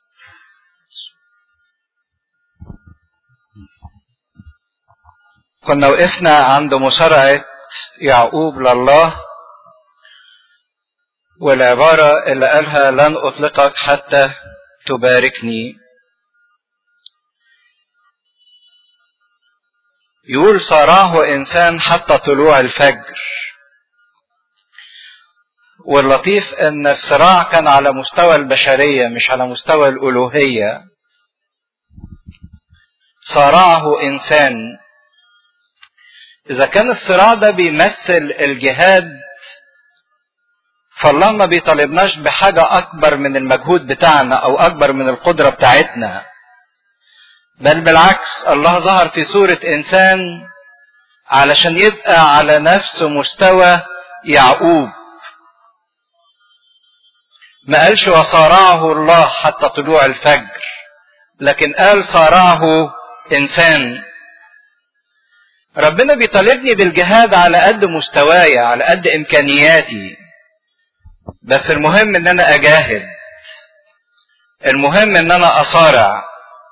كنا وقفنا عند مصارعة يعقوب لله والعبارة اللي قالها لن أطلقك حتى تباركني يقول صارعه إنسان حتى طلوع الفجر واللطيف ان الصراع كان على مستوى البشرية مش على مستوى الألوهية صارعه إنسان إذا كان الصراع ده بيمثل الجهاد فالله ما بيطالبناش بحاجة أكبر من المجهود بتاعنا أو أكبر من القدرة بتاعتنا بل بالعكس الله ظهر في صورة إنسان علشان يبقى على نفس مستوى يعقوب ما قالش وصارعه الله حتى طلوع الفجر لكن قال صارعه إنسان ربنا بيطالبني بالجهاد على قد مستواي على قد امكانياتي بس المهم ان انا اجاهد المهم ان انا اصارع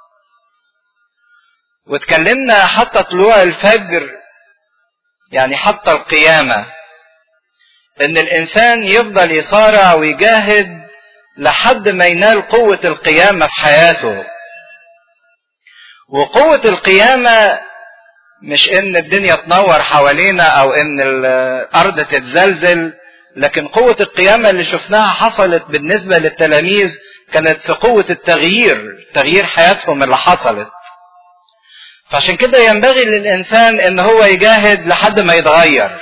واتكلمنا حتى طلوع الفجر يعني حتى القيامة ان الانسان يفضل يصارع ويجاهد لحد ما ينال قوة القيامة في حياته وقوة القيامة مش ان الدنيا تنور حوالينا او ان الارض تتزلزل لكن قوة القيامة اللي شفناها حصلت بالنسبة للتلاميذ كانت في قوة التغيير تغيير حياتهم اللي حصلت فعشان كده ينبغي للإنسان إن هو يجاهد لحد ما يتغير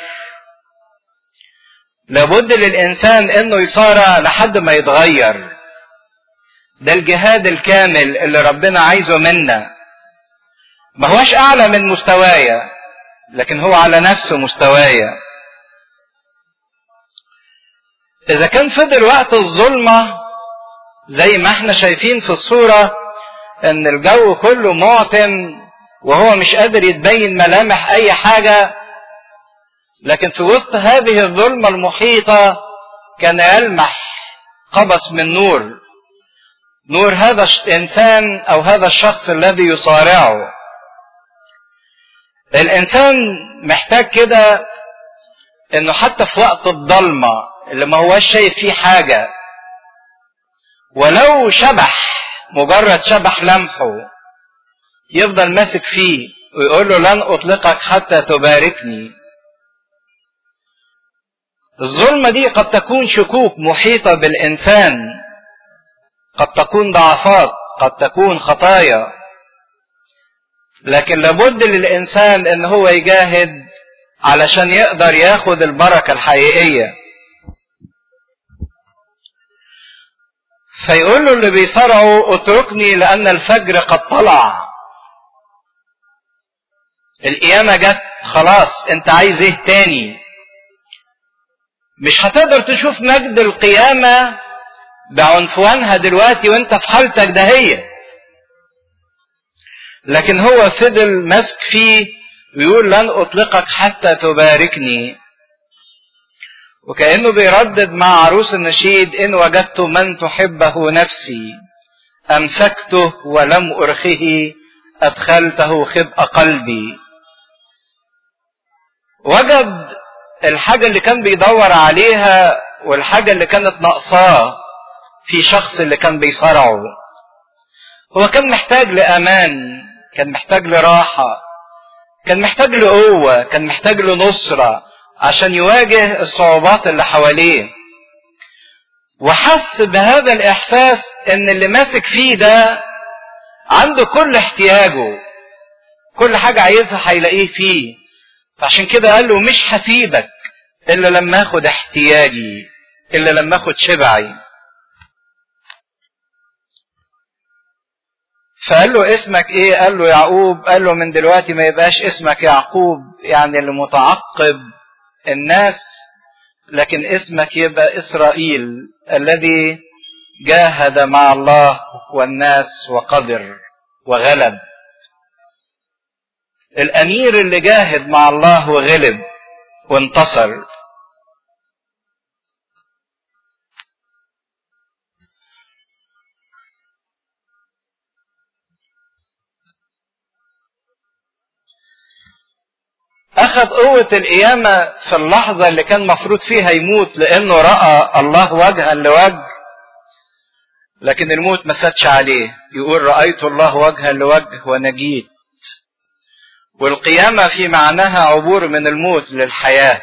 لابد للإنسان إنه يصارع لحد ما يتغير ده الجهاد الكامل اللي ربنا عايزه منا ما هوش أعلى من مستوايا لكن هو على نفسه مستوايا إذا كان فضل وقت الظلمة زي ما احنا شايفين في الصورة إن الجو كله معتم وهو مش قادر يتبين ملامح أي حاجة لكن في وسط هذه الظلمة المحيطة كان يلمح قبس من نور نور هذا الإنسان أو هذا الشخص الذي يصارعه الإنسان محتاج كده إنه حتى في وقت الضلمة اللي ما هوش شايف فيه حاجة ولو شبح مجرد شبح لمحه يفضل ماسك فيه ويقول له لن أطلقك حتى تباركني الظلمة دي قد تكون شكوك محيطة بالإنسان قد تكون ضعفات قد تكون خطايا لكن لابد للإنسان إن هو يجاهد علشان يقدر ياخد البركة الحقيقية فيقول له اللي بيصارعه اتركني لأن الفجر قد طلع القيامة جت خلاص انت عايز ايه تاني مش هتقدر تشوف مجد القيامة بعنفوانها دلوقتي وانت في حالتك دهية لكن هو فضل ماسك فيه ويقول لن اطلقك حتى تباركني وكأنه بيردد مع عروس النشيد إن وجدت من تحبه نفسي أمسكته ولم أرخه أدخلته خبأ قلبي وجد الحاجة اللي كان بيدور عليها والحاجة اللي كانت ناقصاه في شخص اللي كان بيصارعه هو كان محتاج لأمان كان محتاج لراحة كان محتاج لقوة كان محتاج لنصرة عشان يواجه الصعوبات اللي حواليه وحس بهذا الإحساس إن اللي ماسك فيه ده عنده كل احتياجه كل حاجة عايزها هيلاقيه فيه فعشان كده قال له مش هسيبك إلا لما آخد احتياجي إلا لما آخد شبعي فقال له اسمك ايه قال له يعقوب قال له من دلوقتي ما يبقاش اسمك يعقوب يعني اللي متعقب الناس لكن اسمك يبقى اسرائيل الذي جاهد مع الله والناس وقدر وغلب الامير اللي جاهد مع الله وغلب وانتصر أخذ قوة القيامة في اللحظة اللي كان مفروض فيها يموت لأنه رأى الله وجها لوجه لكن الموت ما سادش عليه يقول رأيت الله وجها لوجه ونجيت والقيامة في معناها عبور من الموت للحياة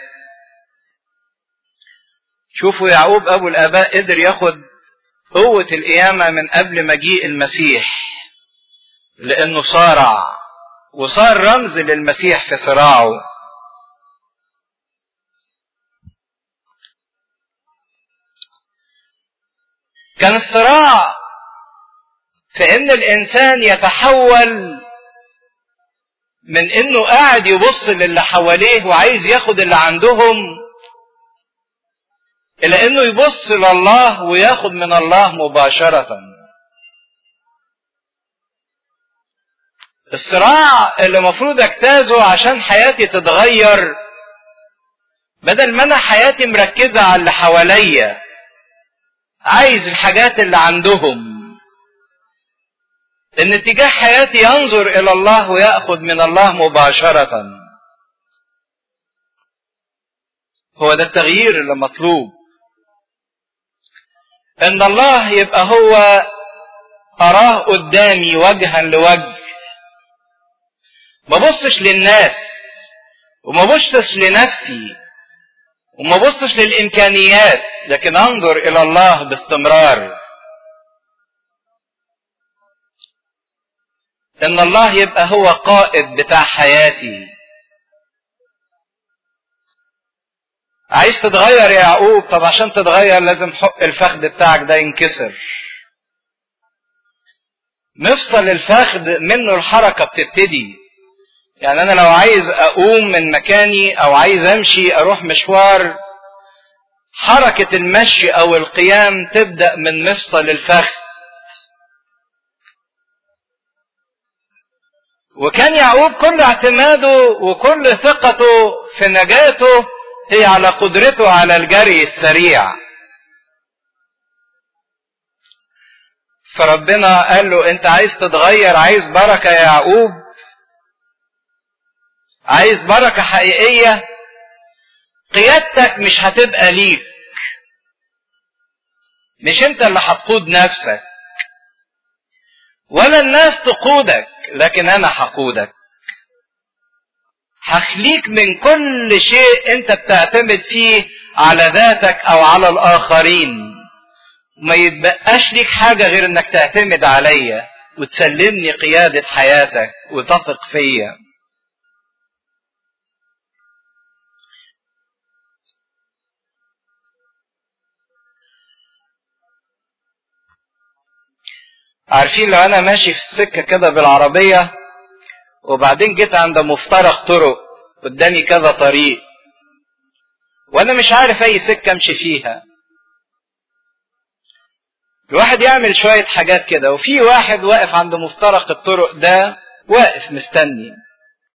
شوفوا يعقوب أبو الآباء قدر ياخد قوة القيامة من قبل مجيء المسيح لأنه صارع وصار رمز للمسيح في صراعه كان الصراع في ان الانسان يتحول من انه قاعد يبص للي حواليه وعايز ياخد اللي عندهم الى انه يبص لله وياخد من الله مباشره الصراع اللي المفروض اجتازه عشان حياتي تتغير بدل ما انا حياتي مركزة على اللي حواليا عايز الحاجات اللي عندهم ان اتجاه حياتي ينظر الى الله وياخذ من الله مباشره هو ده التغيير اللي مطلوب ان الله يبقى هو اراه قدامي وجها لوجه ما بصش للناس وما بصش لنفسي وما بصش للامكانيات لكن انظر الى الله باستمرار ان الله يبقى هو قائد بتاع حياتي عايز تتغير يا يعقوب طب عشان تتغير لازم حق الفخذ بتاعك ده ينكسر مفصل الفخذ منه الحركة بتبتدي يعني انا لو عايز اقوم من مكاني او عايز امشي اروح مشوار حركة المشي او القيام تبدأ من مفصل الفخذ وكان يعقوب كل اعتماده وكل ثقته في نجاته هي على قدرته على الجري السريع فربنا قال له انت عايز تتغير عايز بركة يا يعقوب عايز بركة حقيقية قيادتك مش هتبقى ليك مش انت اللي هتقود نفسك ولا الناس تقودك لكن انا هقودك هخليك من كل شيء انت بتعتمد فيه على ذاتك او على الاخرين ما يتبقاش ليك حاجة غير انك تعتمد عليا وتسلمني قيادة حياتك وتثق فيا عارفين لو انا ماشي في السكة كده بالعربية وبعدين جيت عند مفترق طرق قدامي كذا طريق وانا مش عارف اي سكة امشي فيها الواحد يعمل شوية حاجات كده وفي واحد واقف عند مفترق الطرق ده واقف مستني